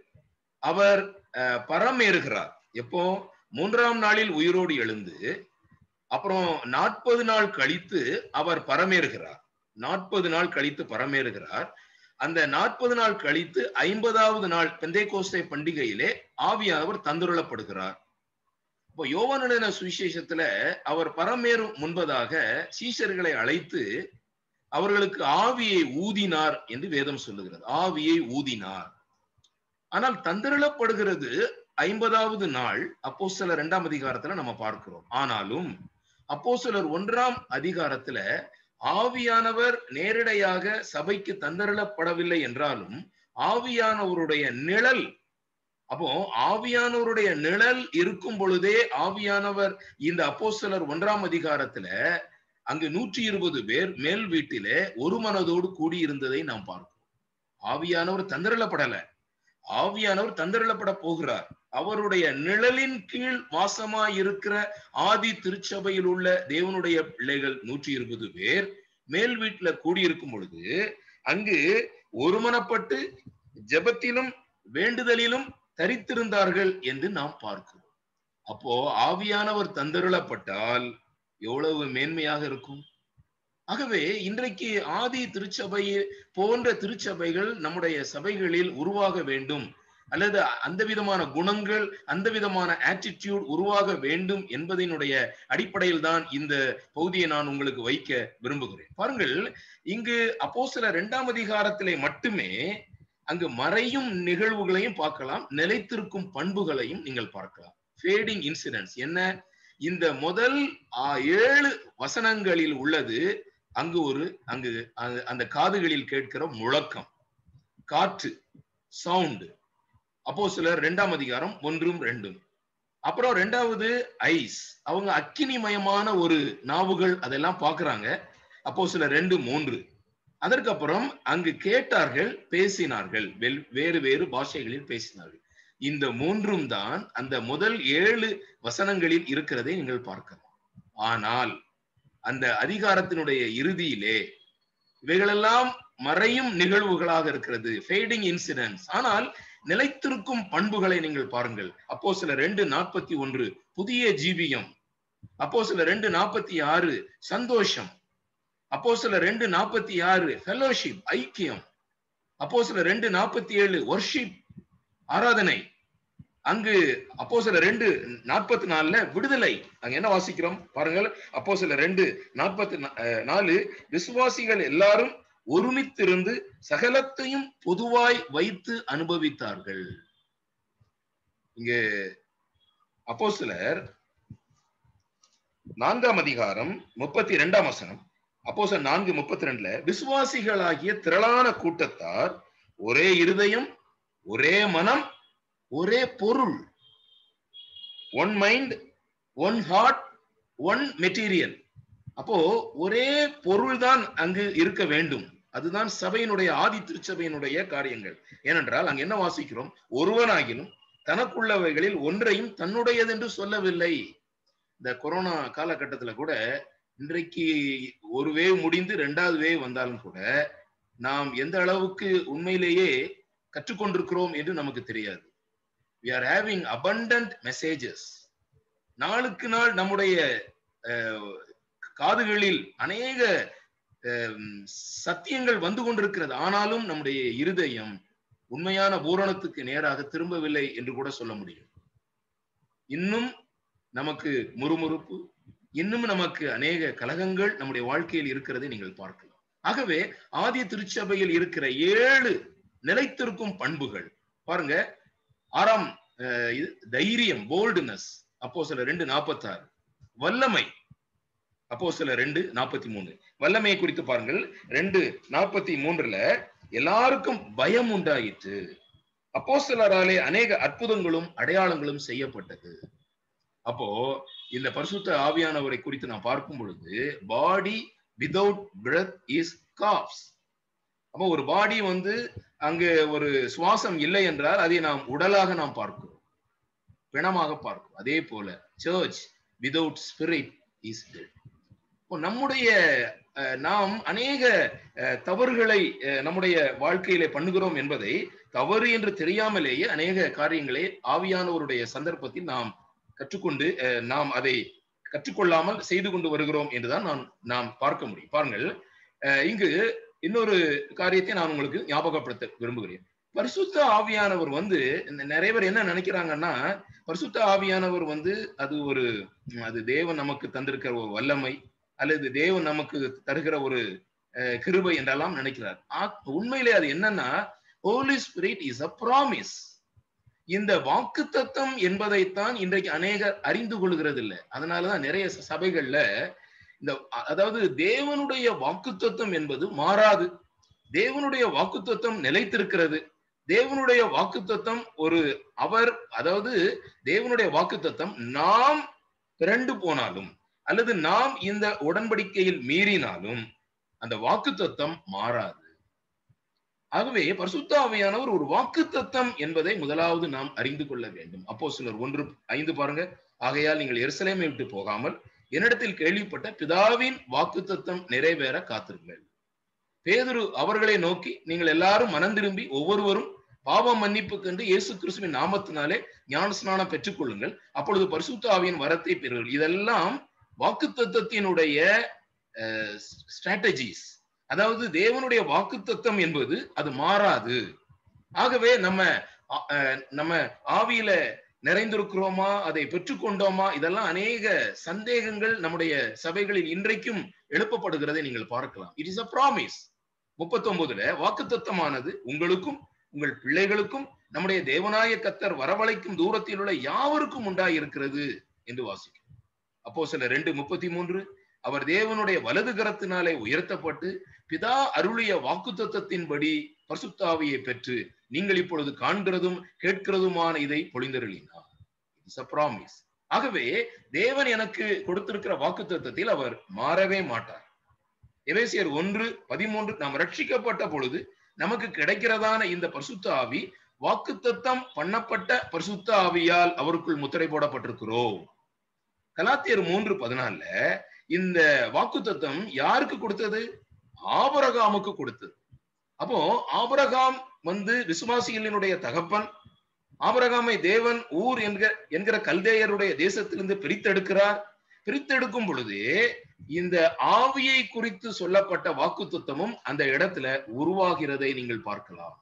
அவர் அஹ், பரமேறுகிறார் எப்போ மூன்றாம் நாளில் உயிரோடு எழுந்து அப்புறம் நாற்பது நாள் கழித்து அவர் பரமேறுகிறார் நாற்பது நாள் கழித்து பரமேறுகிறார் அந்த நாற்பது நாள் கழித்து ஐம்பதாவது நாள் பெந்தைகோஸ்தே பண்டிகையிலே ஆவியானவர் தந்துருளப்படுகிறார் இப்போ யோவான சுவிசேஷத்துல அவர் பரமேறும் முன்பதாக சீஷர்களை அழைத்து அவர்களுக்கு ஆவியை ஊதினார் என்று வேதம் சொல்லுகிறது ஆவியை ஊதினார் ஆனால் தந்திரளப்படுகிறது ஐம்பதாவது நாள் அப்போ சிலர் இரண்டாம் அதிகாரத்துல நம்ம பார்க்கிறோம் ஆனாலும் அப்போ சிலர் ஒன்றாம் அதிகாரத்துல ஆவியானவர் நேரடியாக சபைக்கு தந்தரளப்படவில்லை என்றாலும் ஆவியானவருடைய நிழல் அப்போ ஆவியானவருடைய நிழல் இருக்கும் பொழுதே ஆவியானவர் இந்த அப்போஸ்தலர் ஒன்றாம் அதிகாரத்துல அங்கு நூற்றி இருபது பேர் மேல் வீட்டிலே ஒரு மனதோடு கூடியிருந்ததை நாம் பார்க்கிறோம் ஆவியானவர் தந்திரளப்படல ஆவியானவர் தந்திரளப்பட போகிறார் அவருடைய நிழலின் கீழ் வாசமாய் இருக்கிற ஆதி திருச்சபையில் உள்ள தேவனுடைய பிள்ளைகள் நூற்றி இருபது பேர் மேல் வீட்டுல கூடியிருக்கும் பொழுது அங்கு ஒருமனப்பட்டு ஜெபத்திலும் வேண்டுதலிலும் தரித்திருந்தார்கள் என்று நாம் பார்க்கிறோம் அப்போ ஆவியானவர் தந்தருளப்பட்டால் எவ்வளவு மேன்மையாக இருக்கும் ஆகவே இன்றைக்கு ஆதி திருச்சபை போன்ற திருச்சபைகள் நம்முடைய சபைகளில் உருவாக வேண்டும் அல்லது அந்த விதமான குணங்கள் அந்த விதமான ஆட்டிடியூட் உருவாக வேண்டும் என்பதனுடைய அடிப்படையில் தான் இந்த பகுதியை நான் உங்களுக்கு வைக்க விரும்புகிறேன் பாருங்கள் இங்கு அப்போ சில இரண்டாம் அதிகாரத்திலே மட்டுமே அங்கு மறையும் நிகழ்வுகளையும் பார்க்கலாம் நிலைத்திருக்கும் பண்புகளையும் நீங்கள் பார்க்கலாம் ஃபேடிங் இன்சிடென்ட்ஸ் என்ன இந்த முதல் ஆ, ஏழு வசனங்களில் உள்ளது அங்கு ஒரு அங்கு அந்த- அந்த காதுகளில் கேட்கிற முழக்கம் காற்று சவுண்டு அப்போ சிலர் ரெண்டாம் அதிகாரம் ஒன்றும் ரெண்டும் அப்புறம் ரெண்டாவது ஐஸ் அவங்க அக்கினிமயமான ஒரு நாவுகள் அதெல்லாம் பார்க்கறாங்க அப்போ சில ரெண்டு மூன்று அதற்கப்புறம் அங்கு கேட்டார்கள் பேசினார்கள் வெல்- வேறு வேறு பாஷைகளில் பேசினார்கள் இந்த மூன்றும் தான் அந்த முதல் ஏழு வசனங்களில் இருக்கிறதை நீங்கள் பார்க்கலாம் ஆனால் அந்த அதிகாரத்தினுடைய இறுதியிலே இவைகளெல்லாம் மறையும் நிகழ்வுகளாக இருக்கிறது ஃபேடிங் இன்சிடென்ட்ஸ் ஆனால் நிலைத்திருக்கும் பண்புகளை நீங்கள் பாருங்கள் அப்போ சில ரெண்டு நாற்பத்தி ஒன்று புதிய ஜீவியம் அப்போ சில ரெண்டு நாற்பத்தி ஆறு சந்தோஷம் அப்போ சில ரெண்டு நாற்பத்தி ஆறு ஃபெலோஷிப் ஐக்கியம் அப்போ சில ரெண்டு நாற்பத்தி ஏழு ஒர்ஷிப் ஆராதனை அங்கு அப்போ சில ரெண்டு நாற்பத்தி நாலுல விடுதலை அங்க என்ன வாசிக்கிறோம் பாருங்கள் அப்போ சில ரெண்டு நாற்பத்தி நாலு விசுவாசிகள் எல்லாரும் ஒருமித்திருந்து சகலத்தையும் பொதுவாய் வைத்து அனுபவித்தார்கள் இங்கு அப்போ சிலர் நான்காம் அதிகாரம் முப்பத்தி இரண்டாம் வசனம் அப்போ நான்கு முப்பத்தி ரெண்டுல விசுவாசிகளாகிய திரளான கூட்டத்தார் ஒரே இருதயம் ஒரே மனம் ஒரே பொருள் one mind one heart one material அப்போ ஒரே பொருள் தான் அங்கு இருக்க வேண்டும் அதுதான் சபையினுடைய ஆதி திருச்சபையினுடைய காரியங்கள் ஏனென்றால் அங்க என்ன வாசிக்கிறோம் ஒருவனாகிலும் தனக்குள்ளவைகளில் ஒன்றையும் தன்னுடையது என்று சொல்லவில்லை இந்த கொரோனா காலகட்டத்துல கூட இன்றைக்கு ஒரு வேவ் முடிந்து ரெண்டாவது வேவ் வந்தாலும் கூட நாம் எந்த அளவுக்கு உண்மையிலேயே கற்றுக்கொண்டிருக்கிறோம் என்று நமக்கு தெரியாது we are having abundant messages நாளுக்கு நாள் நம்முடைய அஹ், காதுகளில் அநேக அஹ், சத்தியங்கள் வந்து கொண்டிருக்கிறது ஆனாலும் நம்முடைய இருதயம் உண்மையான பூரணத்துக்கு நேராக திரும்பவில்லை என்று கூட சொல்ல முடியும் இன்னும் நமக்கு முறுமுறுப்பு இன்னும் நமக்கு அநேக கலகங்கள் நம்முடைய வாழ்க்கையில் இருக்கிறதை நீங்கள் பார்க்கலாம் ஆகவே ஆதி திருச்சபையில் இருக்கிற ஏழு நிலைத்திருக்கும் பண்புகள் பாருங்க ஆறாம் அஹ், இது தைரியம் போல்டுனஸ் அப்போ சில ரெண்டு நாற்பத்தாறு வல்லமை அப்போ சில ரெண்டு நாற்பத்தி மூணு வல்லமையை குறித்து பாருங்கள் ரெண்டு நாற்பத்தி மூன்றுல எல்லாருக்கும் பயம் உண்டாயிற்று அப்போ சிலராலே அநேக அற்புதங்களும் அடையாளங்களும் செய்யப்பட்டது அப்போ இந்த பரிசுத்த ஆவியானவரை குறித்து நாம் பார்க்கும் பொழுது body without breath is corpse அப்போ ஒரு பாடி வந்து அங்கு ஒரு சுவாசம் இல்லை என்றால் அதை நாம் உடலாக நாம் பார்க்கிறோம் பிணமாக பார்க்கிறோம் அதே போல சர்ச் விதவுட் ஸ்பிரிட் இஸ் இப்போ நம்முடைய அஹ், நாம் அநேக அஹ், தவறுகளை அஹ், நம்முடைய வாழ்க்கையிலே பண்ணுகிறோம் என்பதை தவறு என்று தெரியாமலேயே அநேக காரியங்களை ஆவியானவருடைய சந்தர்ப்பத்தில் நாம் கற்றுக்கொண்டு அஹ், நாம் அதை கற்றுக்கொள்ளாமல் செய்து கொண்டு வருகிறோம் என்றுதான் நான் நாம் பார்க்க முடியும் பாருங்கள் அஹ், இங்கு இன்னொரு காரியத்தை நான் உங்களுக்கு ஞாபகப்படுத்த விரும்புகிறேன் பரிசுத்த ஆவியானவர் வந்து இந்த நிறைய பேர் என்ன நினைக்கிறாங்கன்னா பரிசுத்த ஆவியானவர் வந்து அது ஒரு அது தேவன் நமக்கு தந்திருக்கிற ஒரு வல்லமை அல்லது தேவன் நமக்கு தருகிற ஒரு அஹ், கிருபை என்றெல்லாம் நினைக்கிறார் ஆ- உண்மையிலே அது என்னன்னா Holy Spirit is a promise இந்த வாக்கு தத்தம் என்பதைத்தான் இன்றைக்கு அநேகர் அறிந்து கொள்கிறது இல்லை அதனாலதான் நிறைய ச- சபைகள்ல இந்த அ- அதாவது தேவனுடைய வாக்குத்தத்தம் என்பது மாறாது தேவனுடைய வாக்குத்தத்தம் நிலைத்திருக்கிறது தேவனுடைய வாக்குத்தத்தம் ஒரு அவர் அதாவது தேவனுடைய வாக்குத்தத்தம் நாம் பிறண்டு போனாலும் அல்லது நாம் இந்த உடன்படிக்கையில் மீறினாலும் அந்த வாக்குத்தத்தம் மாறாது ஆகவே பரிசுத்த ஆவியானவர் ஒரு வாக்குத்தத்தம் என்பதை முதலாவது நாம் அறிந்து கொள்ள வேண்டும் அப்போ சிலர் ஒன்று ஐந்து பாருங்க ஆகையால் நீங்கள் எருசலேமை விட்டு போகாமல் என்னிடத்தில் கேள்விப்பட்ட பிதாவின் வாக்குத்தத்தம் நிறைவேற காத்திருங்கள் பேதுரு அவர்களை நோக்கி நீங்கள் எல்லாரும் மனம் திரும்பி ஒவ்வொருவரும் பாவ மன்னிப்புக்கென்று இயேசு கிறிஸ்துவின் நாமத்தினாலே ஞானஸ்நானம் பெற்றுக்கொள்ளுங்கள் அப்பொழுது பரிசுத்த ஆவியின் வரத்தை பெறுங்கள் இதெல்லாம் வாக்குத்தத்தத்தினுடைய ஸ்ட்ராட்டஜிஸ் அதாவது தேவனுடைய வாக்குத்தத்தம் என்பது அது மாறாது ஆகவே நம்ம அ- அஹ், நம்ம ஆவியில நிறைந்திருக்கிறோமா அதை பெற்றுக்கொண்டோமா இதெல்லாம் அநேக சந்தேகங்கள் நம்முடைய சபைகளில் இன்றைக்கும் எழுப்பப்படுகிறதை நீங்கள் பார்க்கலாம் இட் இஸ் அ ப்ராமிஸ் முப்பத்தொன்பதுல வாக்குத்தத்தமானது உங்களுக்கும் உங்கள் பிள்ளைகளுக்கும் நம்முடைய தேவனாய கத்தர் வரவழைக்கும் தூரத்தில் உள்ள யாவருக்கும் உண்டாயிருக்கிறது என்று வாசிக்கும் அப்போ சில ரெண்டு முப்பத்தி மூன்று அவர் தேவனுடைய வலது கரத்தினாலே உயர்த்தப்பட்டு பிதா அருளிய வாக்குத்தத்தத்தின்படி பரிசுத்தாவியை பெற்று நீங்கள் இப்பொழுது காண்கிறதும் கேட்கிறதுமான இதை பொழிந்தருளினார் இட்ஸ் அ ப்ராமிஸ் ஆகவே தேவன் எனக்கு கொடுத்திருக்கிற வாக்குத்தத்தத்தில் அவர் மாறவே மாட்டார் எபேசியர் ஒன்று பதிமூன்று நாம் ரட்சிக்கப்பட்ட பொழுது நமக்கு கிடைக்கிறதான இந்த பரிசுத்த ஆவி வாக்குத்தத்தம் பண்ணப்பட்ட பரிசுத்த ஆவியால் அவருக்குள் முத்திரை போடப்பட்டிருக்கிறோம் கலாத்தியர் மூன்று பதினாலுல இந்த வாக்குத்தத்தம் யாருக்கு கொடுத்தது ஆபரகாமுக்கு கொடுத்தது அப்போ ஆபரகாம் வந்து விசுவாசிகளினுடைய தகப்பன் ஆபரகாமை தேவன் ஊர் என்கிற என்கிற கல்தேயருடைய தேசத்திலிருந்து பிரித்தெடுக்கிறார் பிரித்தெடுக்கும் பொழுது இந்த ஆவியை குறித்து சொல்லப்பட்ட வாக்குத்தத்தமும் அந்த இடத்துல உருவாகிறதை நீங்கள் பார்க்கலாம்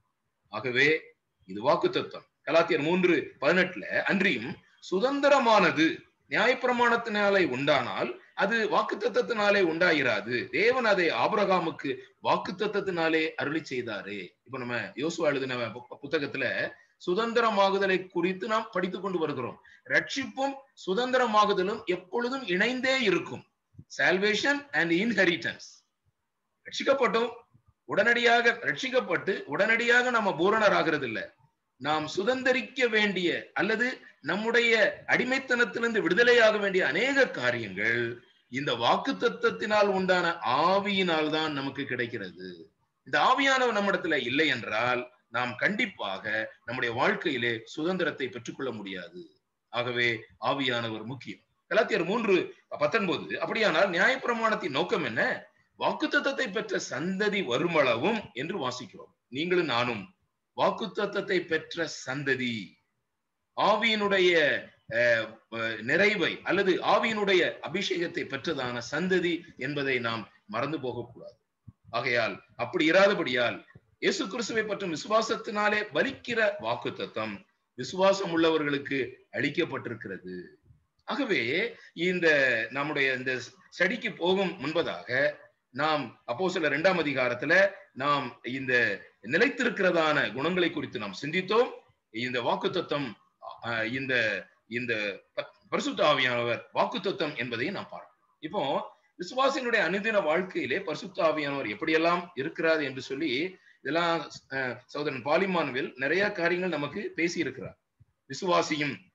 ஆகவே இது வாக்குத்தத்தம் கலாத்தியர் மூன்று பதினெட்டுல அன்றியும் சுதந்திரமானது நியாயப்பிரமாணத்தினாலே உண்டானால் அது வாக்குத்தத்தத்தினாலே உண்டாயிராது தேவன் அதை ஆபிரகாமுக்கு வாக்குத்தத்தத்தினாலே அருளி செய்தாரே இப்ப நம்ம யோசுவா எழுதின பு- புத்தகத்துல சுதந்திரமாகுதலை குறித்து நாம் படித்துக் கொண்டு வருகிறோம் ரட்சிப்பும் சுதந்திரமாகுதலும் எப்பொழுதும் இணைந்தே இருக்கும் சால்வேஷன் அண்ட் இன்ஹெரிட்டன்ஸ் ரட்சிக்கப்பட்டோம் உடனடியாக ரட்சிக்கப்பட்டு உடனடியாக நம்ம பூரணராகிறது இல்ல நாம் சுதந்திரிக்க வேண்டிய அல்லது நம்முடைய அடிமைத்தனத்திலிருந்து விடுதலையாக வேண்டிய அநேக காரியங்கள் இந்த வாக்கு தத்தத்தினால் உண்டான ஆவியினால் தான் நமக்கு கிடைக்கிறது இந்த ஆவியானவர் நம்மிடத்துல இல்லை என்றால் நாம் கண்டிப்பாக நம்முடைய வாழ்க்கையிலே சுதந்திரத்தை பெற்றுக்கொள்ள முடியாது ஆகவே ஆவியானவர் முக்கியம் கலாத்தியர் மூன்று பத்தொன்பது அப்படியானால் நியாயப்பிரமாணத்தின் நோக்கம் என்ன வாக்குத்தத்தத்தை பெற்ற சந்ததி வருமளவும் என்று வாசிக்கிறோம் நீங்களும் நானும் வாக்குத்தத்தத்தை பெற்ற சந்ததி ஆவியினுடைய அஹ், அஹ், நிறைவை அல்லது ஆவியினுடைய அபிஷேகத்தை பெற்றதான சந்ததி என்பதை நாம் மறந்து போகக்கூடாது ஆகையால் அப்படி இராதபடியால் இயேசு கிறிஸ்துவை பற்றும் விசுவாசத்தினாலே பலிக்கிற வாக்குத்தத்தம் விசுவாசம் உள்ளவர்களுக்கு அளிக்கப்பட்டிருக்கிறது ஆகவே இந்த நம்முடைய இந்த ஸ்டடிக்கு போகும் முன்பதாக நாம் அப்போ சில இரண்டாம் அதிகாரத்துல நாம் இந்த நிலைத்திருக்கிறதான குணங்களை குறித்து நாம் சிந்தித்தோம் இந்த வாக்குத்தத்தம் அஹ், இந்த இந்த ப- பரிசுத்த ஆவியானவர் வாக்குத்தத்தம் என்பதை நாம் பார்க்கிறோம் இப்போ விசுவாசினுடைய அனுதின வாழ்க்கையிலே பரிசுத்த ஆவியானவர் எப்படியெல்லாம் இருக்கிறார் என்று சொல்லி இதெல்லாம் அஹ், சகோதரன் பாலிமான்வில் நிறைய காரியங்கள் நமக்கு பேசி இருக்கிறார் விசுவாசியும்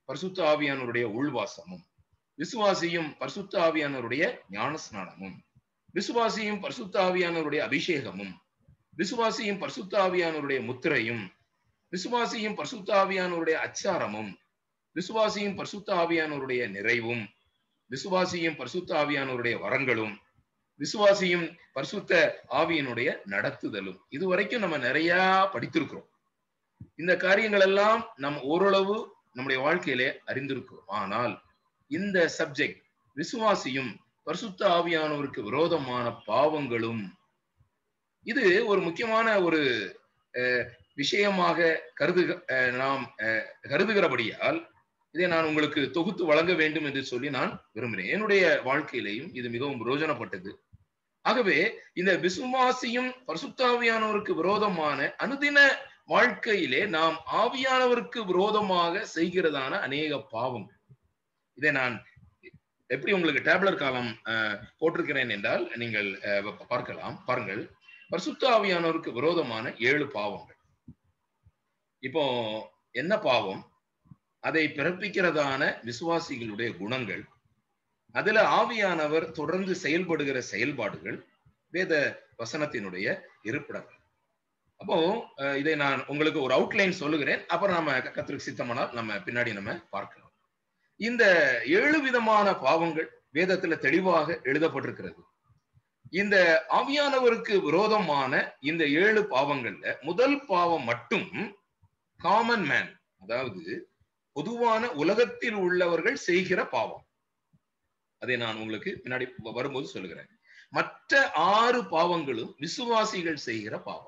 பரிசுத்த ஆவியானவருடைய உள்வாசமும் விசுவாசியும் பரிசுத்த ஆவியானவருடைய ஞான ஸ்நானமும் விசுவாசியும் பரிசுத்த ஆவியானவருடைய அபிஷேகமும் விசுவாசியும் பரிசுத்த ஆவியானவருடைய முத்திரையும் விசுவாசியும் பரிசுத்த ஆவியானவருடைய அச்சாரமும் விசுவாசியும் பரிசுத்த ஆவியானவருடைய நிறைவும் விசுவாசியும் பரிசுத்த ஆவியானவருடைய வரங்களும் விசுவாசியும் பரிசுத்த ஆவியினுடைய நடத்துதலும் இதுவரைக்கும் நம்ம நிறைய படித்திருக்கிறோம் இந்த காரியங்கள் எல்லாம் நம் ஓரளவு நம்முடைய வாழ்க்கையிலே அறிந்திருக்கிறோம் ஆனால் இந்த சப்ஜெக்ட் விசுவாசியும் பரிசுத்த ஆவியானவருக்கு விரோதமான பாவங்களும் இது ஒரு முக்கியமான ஒரு அஹ், விஷயமாக கருது அஹ், நாம் அஹ், கருதுகிறபடியால் இதை நான் உங்களுக்கு தொகுத்து வழங்க வேண்டும் என்று சொல்லி நான் விரும்புகிறேன் என்னுடைய வாழ்க்கையிலையும் இது மிகவும் பிரயோஜனப்பட்டது ஆகவே இந்த விசுவாசியும் பரிசுத்தாவியானவருக்கு விரோதமான அனுதின வாழ்க்கையிலே நாம் ஆவியானவருக்கு விரோதமாக செய்கிறதான அநேக பாவம் இதை நான் எப்படி உங்களுக்கு டேப்லர் காலம் அஹ், போட்டிருக்கிறேன் என்றால் நீங்கள் அஹ், ப- பார்க்கலாம் பாருங்கள் பரிசுத்த ஆவியானவருக்கு விரோதமான ஏழு பாவங்கள் இப்போ என்ன பாவம் அதை பிறப்பிக்கிறதான விசுவாசிகளுடைய குணங்கள் அதுல ஆவியானவர் தொடர்ந்து செயல்படுகிற செயல்பாடுகள் வேத வசனத்தினுடைய இருப்பிடங்கள் அப்போ அஹ், இதை நான் உங்களுக்கு ஒரு அவுட்லைன் சொல்லுகிறேன் அப்புறம் நம்ம கத்திரிக்கு சித்தமானால் நம்ம பின்னாடி நம்ம பார்க்கலாம் இந்த ஏழு விதமான பாவங்கள் வேதத்துல தெளிவாக எழுதப்பட்டிருக்கிறது இந்த ஆவியானவருக்கு விரோதமான இந்த ஏழு பாவங்கள்ல முதல் பாவம் மட்டும் காமன் மேன் அதாவது பொதுவான உலகத்தில் உள்ளவர்கள் செய்கிற பாவம் அதை நான் உங்களுக்கு பின்னாடி வ- வரும்போது சொல்லுகிறேன் மற்ற ஆறு பாவங்களும் விசுவாசிகள் செய்கிற பாவங்கள்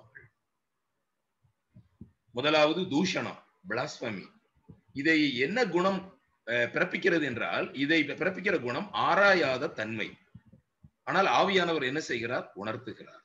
முதலாவது தூஷணம் பிளாஸ்பமி இதை என்ன குணம் அஹ், பிறப்பிக்கிறது என்றால் இதை பிறப்பிக்கிற குணம் ஆராயாத தன்மை ஆனால் ஆவியானவர் என்ன செய்கிறார் உணர்த்துகிறார்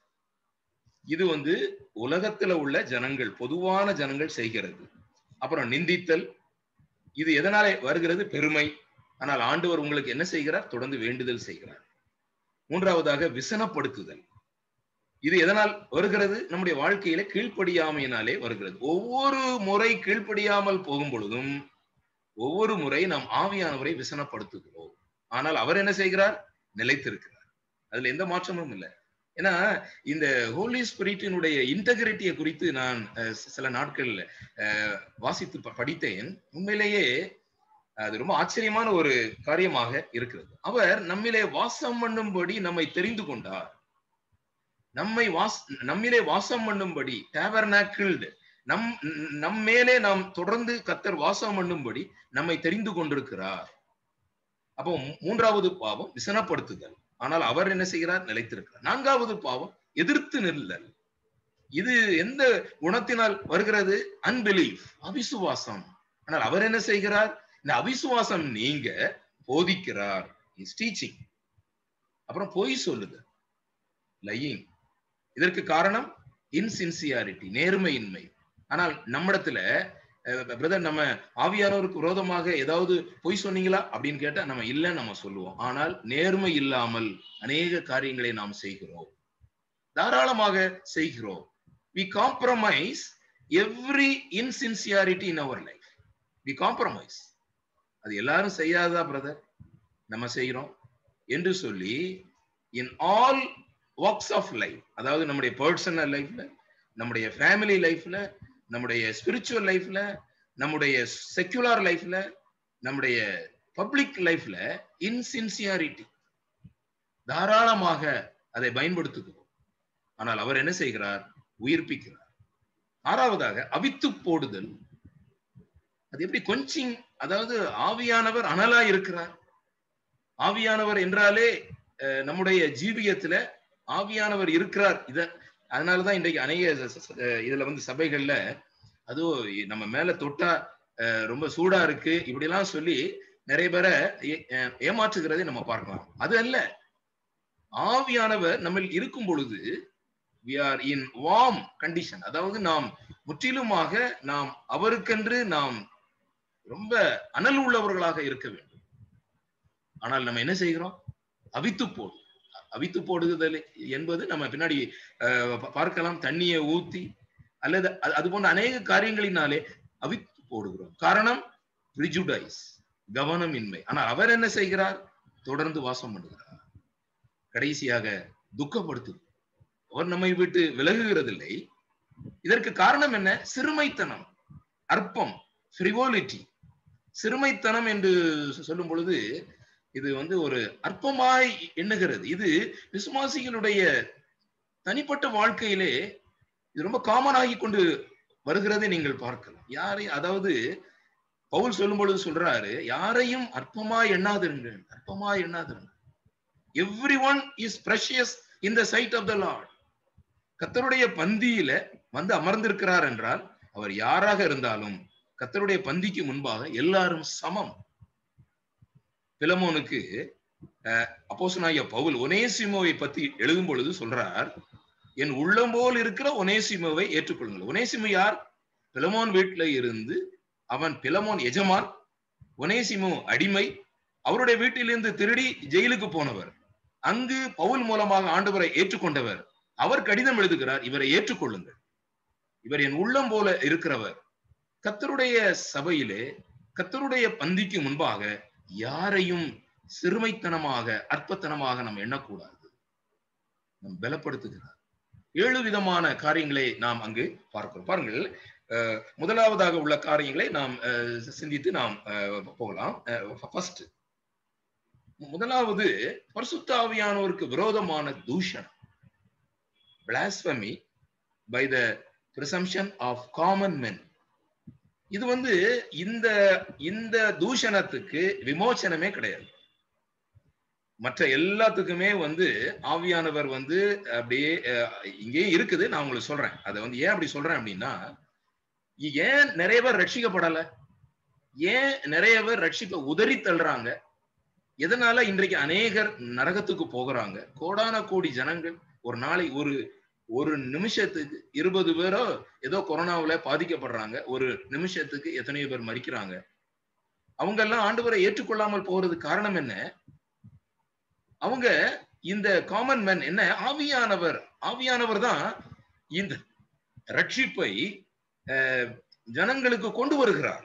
இது வந்து உலகத்துல உள்ள ஜனங்கள் பொதுவான ஜனங்கள் செய்கிறது அப்புறம் நிந்தித்தல் இது எதனால வருகிறது பெருமை ஆனால் ஆண்டவர் உங்களுக்கு என்ன செய்கிறார் தொடர்ந்து வேண்டுதல் செய்கிறார் மூன்றாவதாக விசனப்படுத்துதல் இது எதனால் வருகிறது நம்முடைய வாழ்க்கையில கீழ்ப்படியாமையினாலே வருகிறது ஒவ்வொரு முறை கீழ்ப்படியாமல் போகும் பொழுதும் ஒவ்வொரு முறை நாம் ஆவியானவரை விசனப்படுத்துகிறோம் ஆனால் அவர் என்ன செய்கிறார் நிலைத்திருக்கிறார் அதுல எந்த மாற்றமும் இல்லை ஏன்னா இந்த ஹோலி ஸ்பிரிட்டினுடைய இன்டெகிரிட்டியை குறித்து நான் அஹ், சில நாட்கள் அஹ், வாசித்து ப- படித்தேன் உண்மையிலேயே அது ரொம்ப ஆச்சரியமான ஒரு காரியமாக இருக்கிறது அவர் நம்மிலே வாசம் பண்ணும்படி நம்மை தெரிந்து கொண்டார் நம்மை வாஸ் நம்மிலே வாசம் பண்ணும்படி டேவர்னாக்கிள்டு நம் நம் மேலே நாம் தொடர்ந்து கத்தர் வாசம் பண்ணும்படி நம்மை தெரிந்து கொண்டிருக்கிறார் அப்போ மூன்றாவது பாவம் விசனப்படுத்துதல் ஆனால் அவர் என்ன செய்கிறார் நிலைத்திருக்கிறார் நான்காவது பாவம் எதிர்த்து நில்லல் இது எந்த குணத்தினால் வருகிறது அன்பிலீஃப் அவிசுவாசம் ஆனால் அவர் என்ன செய்கிறார் இந்த அவிசுவாசம் நீங்க போதிக்கிறார் இஸ் டீச்சிங் அப்புறம் பொய் சொல்லுது லையிங் இதற்கு காரணம் இன்சின்சியாரிட்டி நேர்மையின்மை ஆனால் நம்மிடத்துல பிரதர் நம்ம ஆவியானவருக்கு விரோதமாக ஏதாவது பொய் சொன்னீங்களா அப்படின்னு கேட்டா நம்ம இல்லைன்னு நம்ம சொல்லுவோம் ஆனால் நேர்மை இல்லாமல் அநேக காரியங்களை நாம் செய்கிறோம் தாராளமாக செய்கிறோம் we compromise every insincerity in our life we compromise அது எல்லாரும் செய்யாததா பிரதர் நம்ம செய்கிறோம் என்று சொல்லி in all works of life அதாவது நம்முடைய பர்சனல் லைஃப்ல நம்முடைய ஃபேமிலி லைஃப்ல நம்முடைய ஸ்பிரிச்சுவல் லைஃப்ல நம்முடைய செக்குலர் லைஃப்ல நம்முடைய பப்ளிக் லைஃப்ல இன்சின்சியாரிட்டி தாராளமாக அதை பயன்படுத்துகிறோம் ஆனால் அவர் என்ன செய்கிறார் உயிர்ப்பிக்கிறார் ஆறாவதாக அவித்து போடுதல் அது எப்படி கொஞ்சம் அதாவது ஆவியானவர் அனலா இருக்கிறார் ஆவியானவர் என்றாலே அஹ், நம்முடைய ஜீவியத்துல ஆவியானவர் இருக்கிறார் இத அதனாலதான் இன்றைக்கு அநேக ச- ச- அஹ், இதுல வந்து சபைகள்ல அதுவும் நம்ம மேல தொட்டா அஹ், ரொம்ப சூடா இருக்கு இப்படி எல்லாம் சொல்லி நிறைய பேரை ஏ- அஹ், ஏமாற்றுகிறதை நம்ம பார்க்கலாம் அது அல்ல ஆவியானவர் நம்ம இருக்கும் பொழுது we are in warm condition அதாவது நாம் முற்றிலுமாக நாம் அவருக்கென்று நாம் ரொம்ப அனல் உள்ளவர்களாக இருக்க வேண்டும் ஆனால் நம்ம என்ன செய்கிறோம் அவித்து போடு அவித்து போடுதல் என்பது நம்ம பின்னாடி அஹ், பா- பார்க்கலாம் தண்ணியை ஊத்தி அல்லது அது- அது போன்ற அநேக காரியங்களினாலே அவித்து போடுகிறோம் காரணம் ப்ரிஜுடைஸ் கவனமின்மை ஆனால் அவர் என்ன செய்கிறார் தொடர்ந்து வாசம் பண்ணுகிறார் கடைசியாக துக்கப்படுத்து அவர் நம்மை விட்டு விலகுகிறதில்லை இதற்கு காரணம் என்ன சிறுமைத்தனம் அற்பம் ஃப்ரிவோலிட்டி சிறுமைத்தனம் என்று சொல்லும் பொழுது இது வந்து ஒரு அற்பமாய் எண்ணுகிறது இது விசுவாசிகளுடைய தனிப்பட்ட வாழ்க்கையிலே இது ரொம்ப காமன் ஆகி கொண்டு வருகிறதை நீங்கள் பார்க்கலாம் யாரை அதாவது பவுல் சொல்லும் பொழுது சொல்றாரு யாரையும் அற்பமா எண்ணாதிருங்கள் அற்பமா எண்ணாதிருங்கள் every one is precious in the sight of the Lord கத்தருடைய பந்தியில வந்து அமர்ந்திருக்கிறார் என்றால் அவர் யாராக இருந்தாலும் கத்தருடைய பந்திக்கு முன்பாக எல்லாரும் சமம் பிலமோனுக்கு அப்போசனாகிய பவுல் ஒனேசிமோவை பத்தி எழுதும் பொழுது சொல்றார் என் உள்ளம் போல் இருக்கிற ஒனேசிமோவை ஏற்றுக்கொள்ளுங்கள் ஒனேசிமோ யார் பிலமோன் வீட்டுல இருந்து அவன் பிலமோன் எஜமான் ஒனேசிமோ அடிமை அவருடைய வீட்டிலிருந்து திருடி ஜெயிலுக்கு போனவர் அங்கு பவுல் மூலமாக ஆண்டவரை ஏற்றுக்கொண்டவர் அவர் கடிதம் எழுதுகிறார் இவரை ஏற்றுக்கொள்ளுங்கள் இவர் என் உள்ளம் போல இருக்கிறவர் கத்தருடைய சபையிலே கத்தருடைய பந்திக்கு முன்பாக யாரையும் சிறுமைத்தனமாக அற்பத்தனமாக நாம் எண்ணக்கூடாது நம் பலப்படுத்துகிறார் ஏழு விதமான காரியங்களை நாம் அங்கு பார்க்கிறோம் பாருங்கள் முதலாவதாக உள்ள காரியங்களை நாம் சிந்தித்து நாம் போகலாம் ஃபர்ஸ்ட் முதலாவது பரிசுத்தாவியானவருக்கு விரோதமான தூஷணம் blasphemy by the presumption of common men இது வந்து இந்த இந்த தூஷணத்துக்கு விமோச்சனமே கிடையாது மற்ற எல்லாத்துக்குமே வந்து ஆவியானவர் வந்து அப்படியே இங்கே இருக்குது நான் உங்களுக்கு சொல்றேன் அதை வந்து ஏன் அப்படி சொல்றேன் அப்படின்னா ஏன் நிறைய பேர் ரட்சிக்கப்படல ஏன் நிறைய பேர் ரட்சிப்பை உதறி தள்ளுறாங்க எதனால இன்றைக்கு அநேகர் நரகத்துக்கு போகிறாங்க கோடான கோடி ஜனங்கள் ஒரு நாளை ஒரு ஒரு நிமிஷத்துக்கு இருபது பேரோ ஏதோ கொரோனாவில பாதிக்கப்படுறாங்க ஒரு நிமிஷத்துக்கு எத்தனையோ பேர் மறிக்கிறாங்க அவங்க எல்லாம் ஆண்டவரை ஏற்றுக்கொள்ளாமல் போறது காரணம் என்ன அவங்க இந்த காமன் மேன் என்ன ஆவியானவர் ஆவியானவர் தான் இந்த ரட்சிப்பை ஜனங்களுக்கு கொண்டு வருகிறார்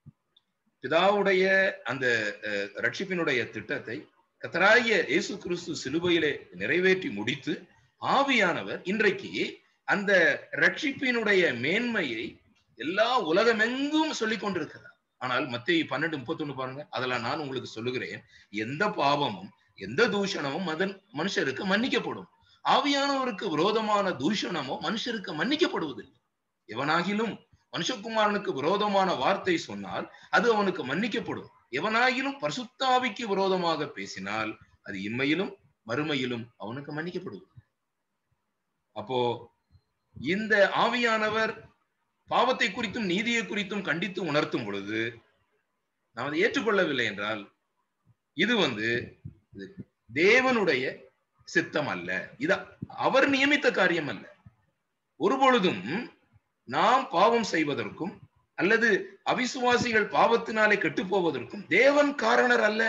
பிதாவுடைய அந்த ரட்சிப்பினுடைய திட்டத்தை கத்தராய இயேசு கிறிஸ்து சிலுவையிலே நிறைவேற்றி முடித்து ஆவியானவர் இன்றைக்கு அந்த ரட்சிப்பினுடைய மேன்மையை எல்லா உலகமெங்கும் சொல்லிக் கொண்டிருக்கிறார் ஆனால் மத்திய பன்னெண்டு முப்பத்தொன்னு பாருங்க அதெல்லாம் நான் உங்களுக்கு சொல்லுகிறேன் எந்த பாவமும் எந்த தூஷணமும் அதன் மனுஷருக்கு மன்னிக்கப்படும் ஆவியானவருக்கு விரோதமான தூஷணமோ மனுஷருக்கு மன்னிக்கப்படுவதில்லை எவனாகிலும் மனுஷகுமாரனுக்கு விரோதமான வார்த்தை சொன்னால் அது அவனுக்கு மன்னிக்கப்படும் எவனாகிலும் பரிசுத்தாவிக்கு விரோதமாக பேசினால் அது இம்மையிலும் மறுமையிலும் அவனுக்கு மன்னிக்கப்படுவது அப்போ இந்த ஆவியானவர் பாவத்தை குறித்தும் நீதியை குறித்தும் கண்டித்து உணர்த்தும் பொழுது நாம் அதை ஏற்றுக்கொள்ளவில்லை என்றால் இது வந்து தேவனுடைய சித்தம் அல்ல இது அவர் நியமித்த காரியம் அல்ல ஒருபொழுதும் நாம் பாவம் செய்வதற்கும் அல்லது அவிசுவாசிகள் பாவத்தினாலே கெட்டு போவதற்கும் தேவன் காரணர் அல்ல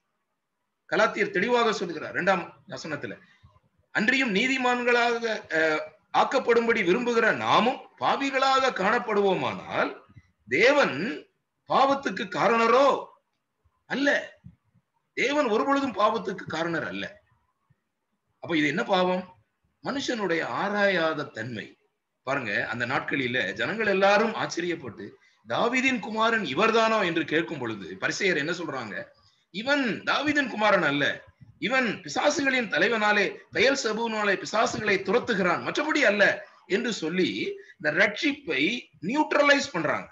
கலாத்தியர் தெளிவாக சொல்கிறார் இரண்டாம் வசனத்துல அன்றியும் நீதிமான்களாக ஆக்கப்படும்படி விரும்புகிற நாமும் பாவிகளாக காணப்படுவோமானால் தேவன் பாவத்துக்கு காரணரோ அல்ல தேவன் ஒருபொழுதும் பாவத்துக்கு காரணர் அல்ல அப்ப இது என்ன பாவம் மனுஷனுடைய ஆராயாத தன்மை பாருங்க அந்த நாட்களில ஜனங்கள் எல்லாரும் ஆச்சரியப்பட்டு தாவிதின் குமாரன் இவர்தானோ என்று கேட்கும் பொழுது பரிசெயர் என்ன சொல்றாங்க இவன் தாவிதின் குமாரன் அல்ல இவன் பிசாசுகளின் தலைவனாலே பெயர் சபுனாலே பிசாசுகளை துரத்துகிறான் மற்றபடி அல்ல என்று சொல்லி இந்த ரட்சிப்பை நியூட்ரலைஸ் பண்றாங்க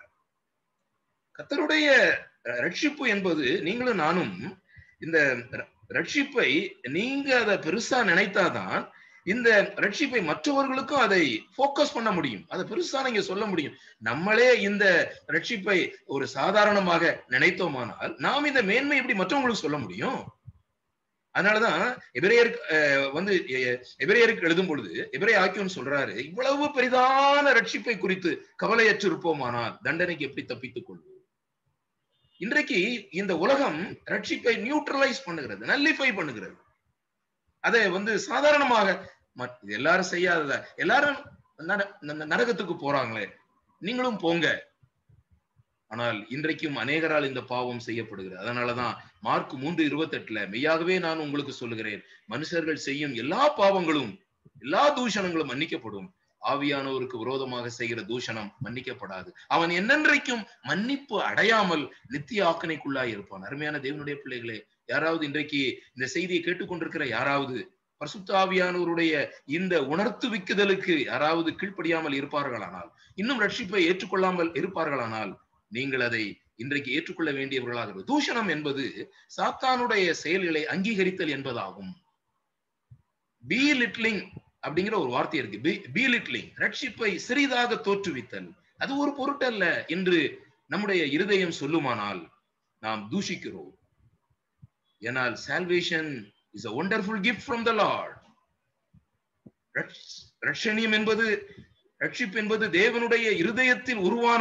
கத்தருடைய ரட்சிப்பு என்பது நீங்களும் நானும் இந்த ரட்சிப்பை நீங்க அதை பெருசா நினைத்தாதான் இந்த ரட்சிப்பை மற்றவர்களுக்கும் அதை போக்கஸ் பண்ண முடியும் அதை பெருசா நீங்க சொல்ல முடியும் நம்மளே இந்த ரட்சிப்பை ஒரு சாதாரணமாக நினைத்தோமானால் நாம் இந்த மேன்மை எப்படி மற்றவங்களுக்கு சொல்ல முடியும் அதனாலதான் எபிரேயருக்கு வந்து எபிரேயருக்கு எழுதும் பொழுது எபிரே ஆக்கியோன் சொல்றாரு இவ்வளவு பெரிதான ரட்சிப்பை குறித்து கவலையற்றிருப்போமானால் தண்டனைக்கு எப்படி தப்பித்துக் கொள்வோம் இன்றைக்கு இந்த உலகம் ரட்சிப்பை நியூட்ரலைஸ் பண்ணுகிறது நல்லிஃபை பண்ணுகிறது அதை வந்து சாதாரணமாக எல்லாரும் செய்யாதத எல்லாரும் நரகத்துக்கு போறாங்களே நீங்களும் போங்க ஆனால் இன்றைக்கும் அநேகரால் இந்த பாவம் செய்யப்படுகிறது அதனாலதான் மார்க் மூன்று இருபத்தெட்டுல மெய்யாகவே நான் உங்களுக்கு சொல்லுகிறேன் மனுஷர்கள் செய்யும் எல்லா பாவங்களும் எல்லா தூஷணங்களும் மன்னிக்கப்படும் ஆவியானவருக்கு விரோதமாக செய்கிற தூஷணம் மன்னிக்கப்படாது அவன் என்னென்றைக்கும் மன்னிப்பு அடையாமல் நித்திய ஆக்கணைக்குள்ளாய் இருப்பான் அருமையான தேவனுடைய பிள்ளைகளே யாராவது இன்றைக்கு இந்த செய்தியை கேட்டுக்கொண்டிருக்கிற யாராவது பரிசுத்த ஆவியானவருடைய இந்த உணர்த்துவிக்குதலுக்கு யாராவது கீழ்ப்படியாமல் இருப்பார்களானால் இன்னும் ரட்சிப்பை ஏற்றுக்கொள்ளாமல் இருப்பார்களானால் நீங்கள் அதை இன்றைக்கு ஏற்றுக்கொள்ள வேண்டியவர்களாக தூஷணம் என்பது சாத்தானுடைய செயல்களை அங்கீகரித்தல் என்பதாகும் பி லிட்லிங் அப்படிங்கிற ஒரு வார்த்தை இருக்கு பி லிட்லிங் ரட்சிப்பை சிறிதாக தோற்றுவித்தல் அது ஒரு பொருட்டல்ல என்று நம்முடைய இருதயம் சொல்லுமானால் நாம் தூஷிக்கிறோம் ஏனால் salvation is a wonderful gift from the lord ரட்ச- ரட்சணியம் என்பது ரட்சிப்பு என்பது தேவனுடைய இருதயத்தில் உருவான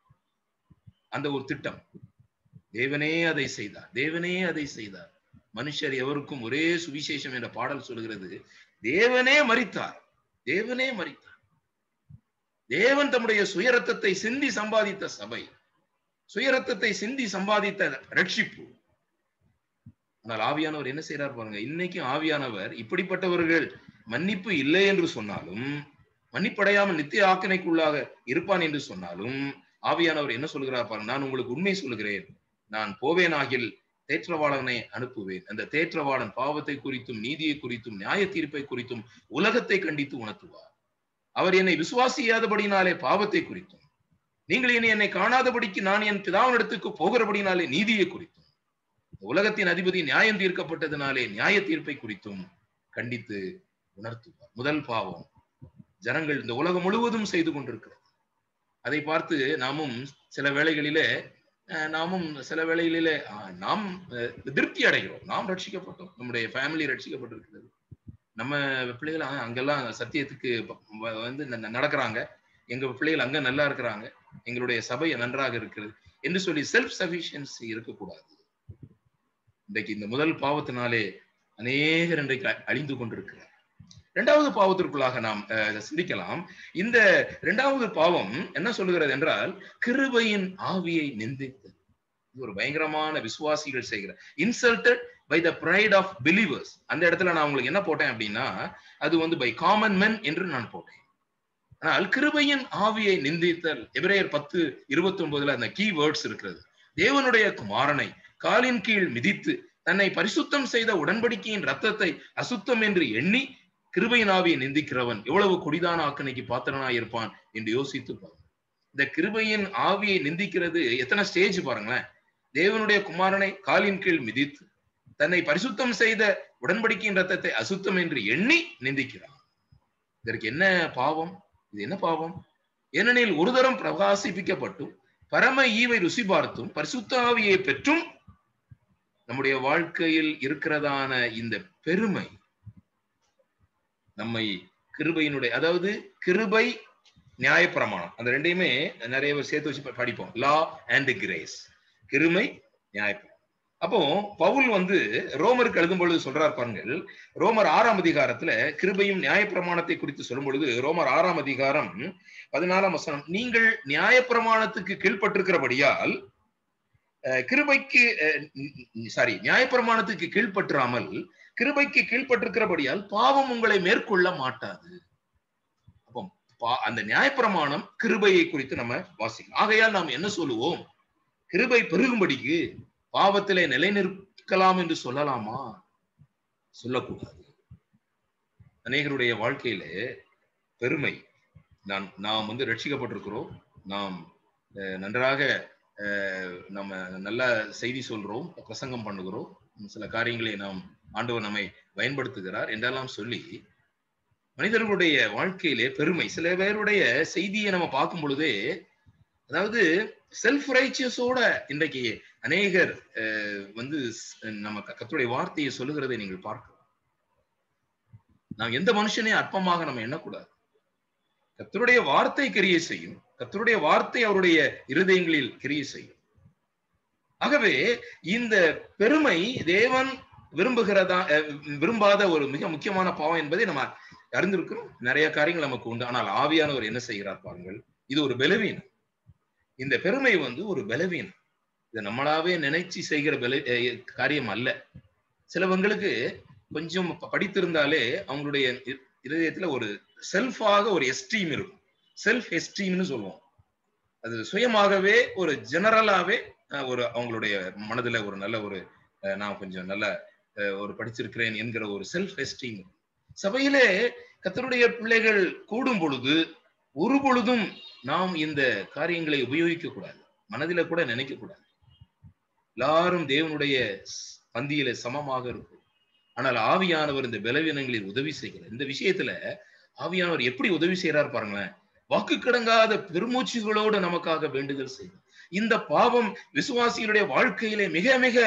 அந்த ஒரு திட்டம் தேவனே அதை செய்தார் தேவனே அதை செய்தார் மனுஷர் எவருக்கும் ஒரே சுவிசேஷம் என்ற பாடல் சொல்கிறது தேவனே மரித்தார் தேவனே மரித்தார் தேவன் தம்முடைய சுயரத்தத்தை சிந்தி சம்பாதித்த சபை சுயரத்தத்தை சிந்தி சம்பாதித்த ரட்சிப்பு ஆனால் ஆவியானவர் என்ன செய்யறார் பாருங்க இன்னைக்கும் ஆவியானவர் இப்படிப்பட்டவர்கள் மன்னிப்பு இல்லை என்று சொன்னாலும் மன்னிப்படையாமல் நித்திய ஆக்கினைக்குள்ளாக இருப்பான் என்று சொன்னாலும் ஆவியானவர் என்ன சொல்கிறார் பாருங்க நான் உங்களுக்கு உண்மை சொல்கிறேன் நான் போவேனாகில் தேற்றவாளனை அனுப்புவேன் அந்த தேற்றவாளன் பாவத்தை குறித்தும் நீதியை குறித்தும் நியாய தீர்ப்பை குறித்தும் உலகத்தை கண்டித்து உணர்த்துவார் அவர் என்னை விசுவாசியாதபடினாலே பாவத்தை குறித்தும் நீங்கள் இனி என்னை காணாதபடிக்கு நான் என் பிதாவினிடத்துக்கு போகிறபடினாலே நீதியை குறித்தும் உலகத்தின் அதிபதி நியாயம் தீர்க்கப்பட்டதினாலே நியாய தீர்ப்பை குறித்தும் கண்டித்து உணர்த்துவார் முதல் பாவம் ஜனங்கள் இந்த உலகம் முழுவதும் செய்து கொண்டிருக்கிறது அதை பார்த்து நாமும் சில வேளைகளிலே அஹ், நாமும் சில வேளைகளிலே அஹ், நாம் அஹ், திருப்தி அடைகிறோம் நாம் ரட்சிக்கப்பட்டோம் நம்முடைய ஃபேமிலி ரட்சிக்கப்பட்டிருக்கிறது நம்ம பிள்ளைகள் அஹ், அங்கெல்லாம் சத்தியத்துக்கு ப- வ- வந்து ந- ந- நடக்கிறாங்க எங்க பிள்ளைகள் அங்க நல்லா இருக்கிறாங்க எங்களுடைய சபை நன்றாக இருக்கிறது என்று சொல்லி செல்ஃப் சஃபிஷியன்சி இருக்கக்கூடாது இன்றைக்கு இந்த முதல் பாவத்தினாலே அநேகர் இன்றைக்கு அ- அழிந்து கொண்டிருக்கிறார் இரண்டாவது பாவத்திற்குள்ளாக நாம் அஹ், சிந்திக்கலாம் இந்த இரண்டாவது பாவம் என்ன சொல்லுகிறது என்றால் கிருபையின் ஆவியை நிந்தித்தல் இது ஒரு பயங்கரமான விசுவாசிகள் செய்கிற insulted by the pride of believers அந்த இடத்துல நான் உங்களுக்கு என்ன போட்டேன் அப்படின்னா அது வந்து பை காமன் men என்று நான் போட்டேன் ஆனால் கிருபையின் ஆவியை நிந்தித்தல் எபிரேயர் பத்து இருபத்தி ஒன்பதுல அந்த கீ வேர்ட்ஸ் இருக்கிறது தேவனுடைய குமாரனை காலின் கீழ் மிதித்து தன்னை பரிசுத்தம் செய்த உடன்படிக்கையின் ரத்தத்தை அசுத்தம் என்று எண்ணி கிருபையின் ஆவியை நிந்திக்கிறவன் எவ்வளவு கொடிதான ஆக்கணைக்கு பாத்திரனாய் இருப்பான் என்று யோசித்து பாருங்க இந்த கிருபையின் ஆவியை நிந்திக்கிறது எத்தனை ஸ்டேஜ் பாருங்களேன் தேவனுடைய குமாரனை காலின் கீழ் மிதித்து தன்னை பரிசுத்தம் செய்த உடன்படிக்கையின் ரத்தத்தை அசுத்தம் என்று எண்ணி நிந்திக்கிறான் இதற்கு என்ன பாவம் இது என்ன பாவம் ஏனெனில் ஒரு தரம் பிரகாசிப்பிக்கப்பட்டும் பரம ஈவை ருசி பார்த்தும் பரிசுத்த ஆவியை பெற்றும் நம்முடைய வாழ்க்கையில் இருக்கிறதான இந்த பெருமை நம்மை கிருபையினுடைய அதாவது கிருபை நியாயப்பிரமாணம் அந்த ரெண்டையுமே நிறைய பேர் சேர்த்து வச்சு ப- படிப்போம் லா அண்ட் கிரேஸ் கிருமை நியாயப்பிரமாணம் அப்போ பவுல் வந்து ரோமருக்கு எழுதும் பொழுது சொல்றார் பாருங்கள் ரோமர் ஆறாம் அதிகாரத்துல கிருபையும் நியாயப்பிரமாணத்தை குறித்து சொல்லும் பொழுது ரோமர் ஆறாம் அதிகாரம் பதினாலாம் வசனம் நீங்கள் நியாயப்பிரமாணத்துக்கு கீழ்ப்பட்டிருக்கிறபடியால் அஹ், கிருபைக்கு சாரி நியாயப்பிரமாணத்துக்கு கீழ்ப்பற்றாமல் கிருபைக்கு கீழ்ப்பட்டிருக்கிறபடியால் பாவம் உங்களை மேற்கொள்ள மாட்டாது அப்போ பா- அந்த நியாயப்பிரமாணம் கிருபையை குறித்து நம்ம வாசிக்கலாம் ஆகையால் நாம் என்ன சொல்லுவோம் கிருபை பெருகும்படிக்கு பாவத்திலே நிலைநிற்கலாம் என்று சொல்லலாமா சொல்லக்கூடாது அநேகருடைய வாழ்க்கையிலே பெருமை நான் நாம் வந்து ரட்சிக்கப்பட்டிருக்கிறோம் நாம் அஹ், நன்றாக அஹ், நம்ம நல்ல செய்தி சொல்றோம் பிரசங்கம் பண்ணுகிறோம் சில காரியங்களை நாம் ஆண்டவர் நம்மை பயன்படுத்துகிறார் என்றெல்லாம் சொல்லி மனிதர்களுடைய வாழ்க்கையிலே பெருமை சில பேருடைய செய்தியை நம்ம பார்க்கும் பொழுதே அதாவது செல்ஃப் ரைச்சியஸோட இன்றைக்கு அநேகர் அஹ், வந்து ஸ்- நம்ம க- கர்த்தருடைய வார்த்தையை சொல்லுகிறதை நீங்கள் பார்க்கலாம் நாம் எந்த மனுஷனையும் அற்பமாக நம்ம எண்ணக்கூடாது கர்த்தருடைய வார்த்தை கிரியை செய்யும் கர்த்தருடைய வார்த்தை அவருடைய இருதயங்களில் கிரியை செய்யும் ஆகவே இந்த பெருமை தேவன் விரும்புகிறதா அஹ், விரும்பாத ஒரு மிக முக்கியமான பாவம் என்பதை நம்ம அறிந்திருக்கிறோம் நிறைய காரியங்கள் நமக்கு உண்டு ஆனால் ஆவியானவர் என்ன செய்கிறார் பாருங்கள் இது ஒரு பலவீனம் இந்த பெருமை வந்து ஒரு பலவீனம் இதை நம்மளாவே நினைச்சு செய்கிற பல அஹ் காரியம் அல்ல சிலவங்களுக்கு கொஞ்சம் ப- படித்திருந்தாலே அவங்களுடைய இ- இருதயத்துல ஒரு செல்ஃபாக ஒரு எஸ்டீம் இருக்கும் செல்ஃப் எஸ்டீம்னு சொல்லுவோம் அது சுயமாகவே ஒரு ஜெனரலாவே அஹ், ஒரு அவங்களுடைய மனதுல ஒரு நல்ல ஒரு அஹ், நான் கொஞ்சம் நல்ல அஹ், ஒரு படிச்சிருக்கிறேன் என்கிற ஒரு செல்ஃப் எஸ்டீம் சபையிலே கர்த்தருடைய பிள்ளைகள் கூடும் பொழுது ஒரு பொழுதும் நாம் இந்த காரியங்களை உபயோகிக்க கூடாது மனதில கூட நினைக்க கூடாது எல்லாரும் தேவனுடைய ஸ்- பந்தியில சமமாக இருக்கும் ஆனால் ஆவியானவர் இந்த பலவீனங்களில் உதவி செய்கிறார் இந்த விஷயத்துல ஆவியானவர் எப்படி உதவி செய்யறார் பாருங்களேன் வாக்கு கடங்காத பெருமூச்சுகளோடு நமக்காக வேண்டுதல் செய்யும் இந்த பாவம் விசுவாசிகளுடைய வாழ்க்கையிலே மிக மிக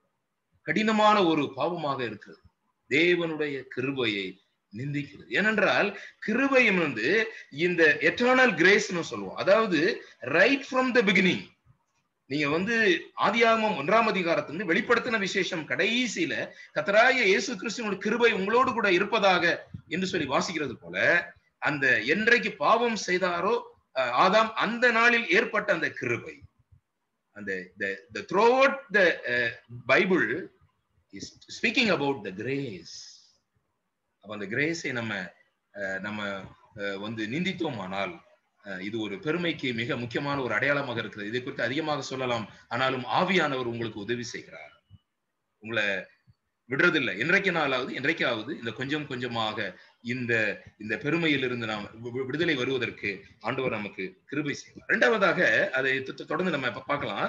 கடினமான ஒரு பாவமாக இருக்கிறது தேவனுடைய கிருபையை நிந்திக்கிறது ஏனென்றால் கிருபையும் வந்து இந்த எட்டர்னல் கிரேஸ்னு சொல்லுவோம் அதாவது ரைட் ஃப்ரம் த பிகினிங் நீங்க வந்து ஆதியாகமம் ஒன்றாம் அதிகாரத்திலிருந்து வெளிப்படுத்தின விசேஷம் கடைசியில கத்தராய இயேசு கிறிஸ்துவோட கிருபை உங்களோடு கூட இருப்பதாக என்று சொல்லி வாசிக்கிறது போல அந்த என்றைக்கு பாவம் செய்தாரோ அஹ், ஆதாம் அந்த நாளில் ஏற்பட்ட அந்த கிருபை அந்த the throughout the uh, bible is speaking about the grace அப்ப அந்த கிரேஸை நம்ம அஹ், நம்ம அஹ், வந்து நிந்தித்தோமானால் அஹ், இது ஒரு பெருமைக்கு மிக முக்கியமான ஒரு அடையாளமாக இருக்கிறது இதை குறித்து அதிகமாக சொல்லலாம் ஆனாலும் ஆவியானவர் உங்களுக்கு உதவி செய்கிறார் உங்களை விடுறதில்லை என்றைக்கு நாளாவது என்றைக்காவது இந்த கொஞ்சம் கொஞ்சமாக இந்த இந்த பெருமையிலிருந்து நாம் வி- வி- விடுதலை வருவதற்கு ஆண்டவர் நமக்கு கிருபை செய்வார் இரண்டாவதாக அதை தொ- தொ- தொடர்ந்து நம்ம இப்ப பார்க்கலாம்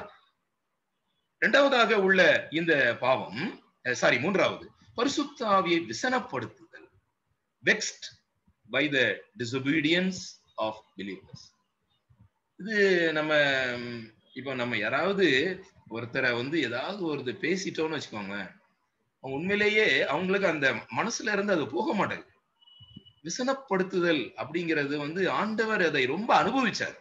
இரண்டாவதாக உள்ள இந்த பாவம் சாரி மூன்றாவது பரிசுத்த ஆவியை விசனப்படுத்துதல் vexed by the disobedience of believers இது நம்ம ம், இப்போ நம்ம யாராவது ஒருத்தரை வந்து ஏதாவது ஒரு பேசிட்டோம்னு வச்சுக்கோங்களேன் அவங்க உண்மையிலேயே அவங்களுக்கு அந்த மனசுல இருந்து அது போக மாட்டேங்குது விசனப்படுத்துதல் அப்படிங்கிறது வந்து ஆண்டவர் அதை ரொம்ப அனுபவிச்சார்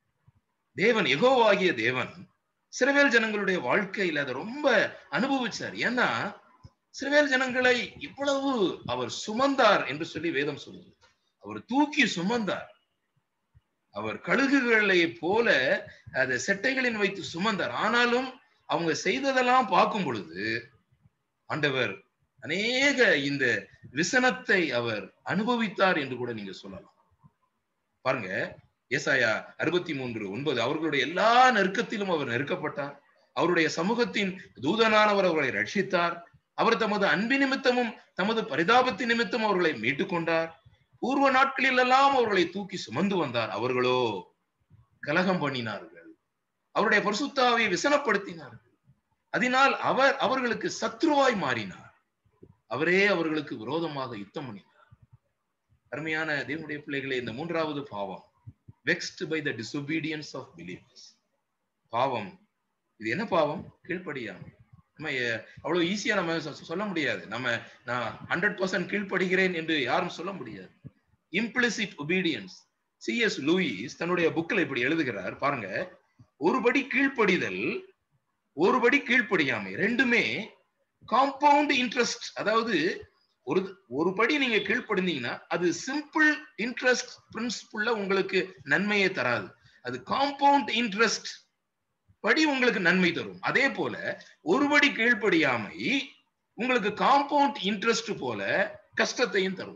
தேவன் எகோவாகிய தேவன் சிறுவேல் ஜனங்களுடைய வாழ்க்கையில அதை ரொம்ப அனுபவிச்சார் ஏன்னா சிறுவேல் ஜனங்களை இவ்வளவு அவர் சுமந்தார் என்று சொல்லி வேதம் சொல்லுது அவர் தூக்கி சுமந்தார் அவர் கழுகுகளை போல அதை செட்டைகளின் வைத்து சுமந்தார் ஆனாலும் அவங்க செய்ததெல்லாம் பார்க்கும் பொழுது ஆண்டவர் அநேக இந்த விசனத்தை அவர் அனுபவித்தார் என்று கூட நீங்க சொல்லலாம் பாருங்க ஏசாயா அறுபத்தி மூன்று ஒன்பது அவர்களுடைய எல்லா நெருக்கத்திலும் அவர் நெருக்கப்பட்டார் அவருடைய சமூகத்தின் தூதனானவர் அவர்களை ரட்சித்தார் அவர் தமது அன்பு நிமித்தமும் தமது பரிதாபத்தின் நிமித்தம் அவர்களை மீட்டுக் கொண்டார் பூர்வ நாட்களில் எல்லாம் அவர்களை தூக்கி சுமந்து வந்தார் அவர்களோ கலகம் பண்ணினார்கள் அவருடைய பரிசுத்தாவை விசனப்படுத்தினார்கள் அதனால் அவர் அவர்களுக்கு சத்ருவாய் மாறினார் அவரே அவர்களுக்கு விரோதமாக யுத்தம் பண்ணினார் அருமையான தேவனுடைய பிள்ளைகளே இந்த மூன்றாவது பாவம் vexed by the disobedience of believers பாவம் இது என்ன பாவம் கீழ்ப்படியாமை நம்ம எ- அவ்வளவு ஈஸியா நம்ம சொ- சொல்ல முடியாது நம்ம நான் ஹண்ட்ரட் பர்சன்ட் கீழ்ப்படுகிறேன் என்று யாரும் சொல்ல முடியாது இம்ப்ளிசிட் ஒபீடியன்ஸ் சிஎஸ் லூயிஸ் தன்னுடைய புக்கில் இப்படி எழுதுகிறார் பாருங்க ஒருபடி கீழ்ப்படிதல் ஒருபடி கீழ்ப்படியாமை ரெண்டுமே காம்பவுண்ட் இன்ட்ரெஸ்ட் அதாவது ஒரு ஒரு படி நீங்க கீழ்ப்படிந்தீங்கன்னா அது சிம்பிள் இன்ட்ரெஸ்ட் பிரின்சிபிள்ல உங்களுக்கு நன்மையை தராது அது காம்பவுண்ட் இன்ட்ரெஸ்ட் படி உங்களுக்கு நன்மை தரும் அதே போல ஒருபடி கீழ்ப்படியாமை உங்களுக்கு காம்பவுண்ட் இன்ட்ரெஸ்ட் போல கஷ்டத்தையும் தரும்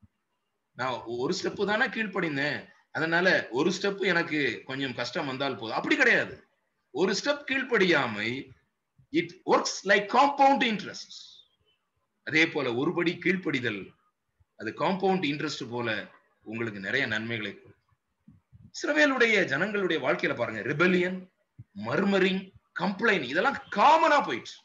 நான் ஒரு ஸ்டெப் தானே கீழ்ப்படிந்தேன் அதனால ஒரு ஸ்டெப் எனக்கு கொஞ்சம் கஷ்டம் வந்தால் போதும் அப்படி கிடையாது ஒரு ஸ்டெப் கீழ்ப்படியாமை it works like compound interest அதே போல ஒருபடி கீழ்ப்படிதல் அது காம்பவுண்ட் இன்ட்ரெஸ்ட் போல உங்களுக்கு நிறைய நன்மைகளை கொடுக்கும் இஸ்ரவேலுடைய ஜனங்களுடைய வாழ்க்கையில பாருங்க ரிபெலியன் மர்மரிங் கம்ப்ளைண்ட் இதெல்லாம் காமனா போயிடுச்சு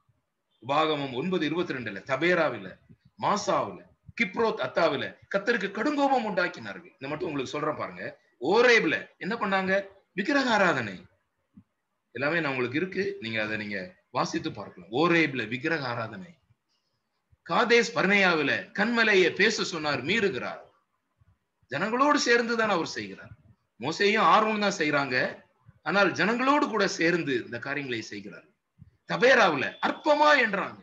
உபாகமம் ஒன்பது இருபத்தி ரெண்டுல தபேராவில மாசாவுல கிப்ரோத் அத்தாவில கத்தருக்கு கடுங்கோபம் உண்டாக்கினார்கள் இந்த மட்டும் உங்களுக்கு சொல்றேன் பாருங்க ஓரேப்ல என்ன பண்ணாங்க விக்கிரக ஆராதனை எல்லாமே நான் உங்களுக்கு இருக்கு நீங்க அதை நீங்க வாசித்து பார்க்கலாம் ஓரேப்ல விக்கிரக ஆராதனை காதேஸ் பர்னேயாவில கண்மலையை பேச சொன்னார் மீறுகிறார் ஜனங்களோடு சேர்ந்து தான் அவர் செய்கிறார் மோசையும் ஆர்வம் தான் செய்யறாங்க ஆனால் ஜனங்களோடு கூட சேர்ந்து இந்த காரியங்களை செய்கிறார் தபேராவுல அற்பமா என்றாங்க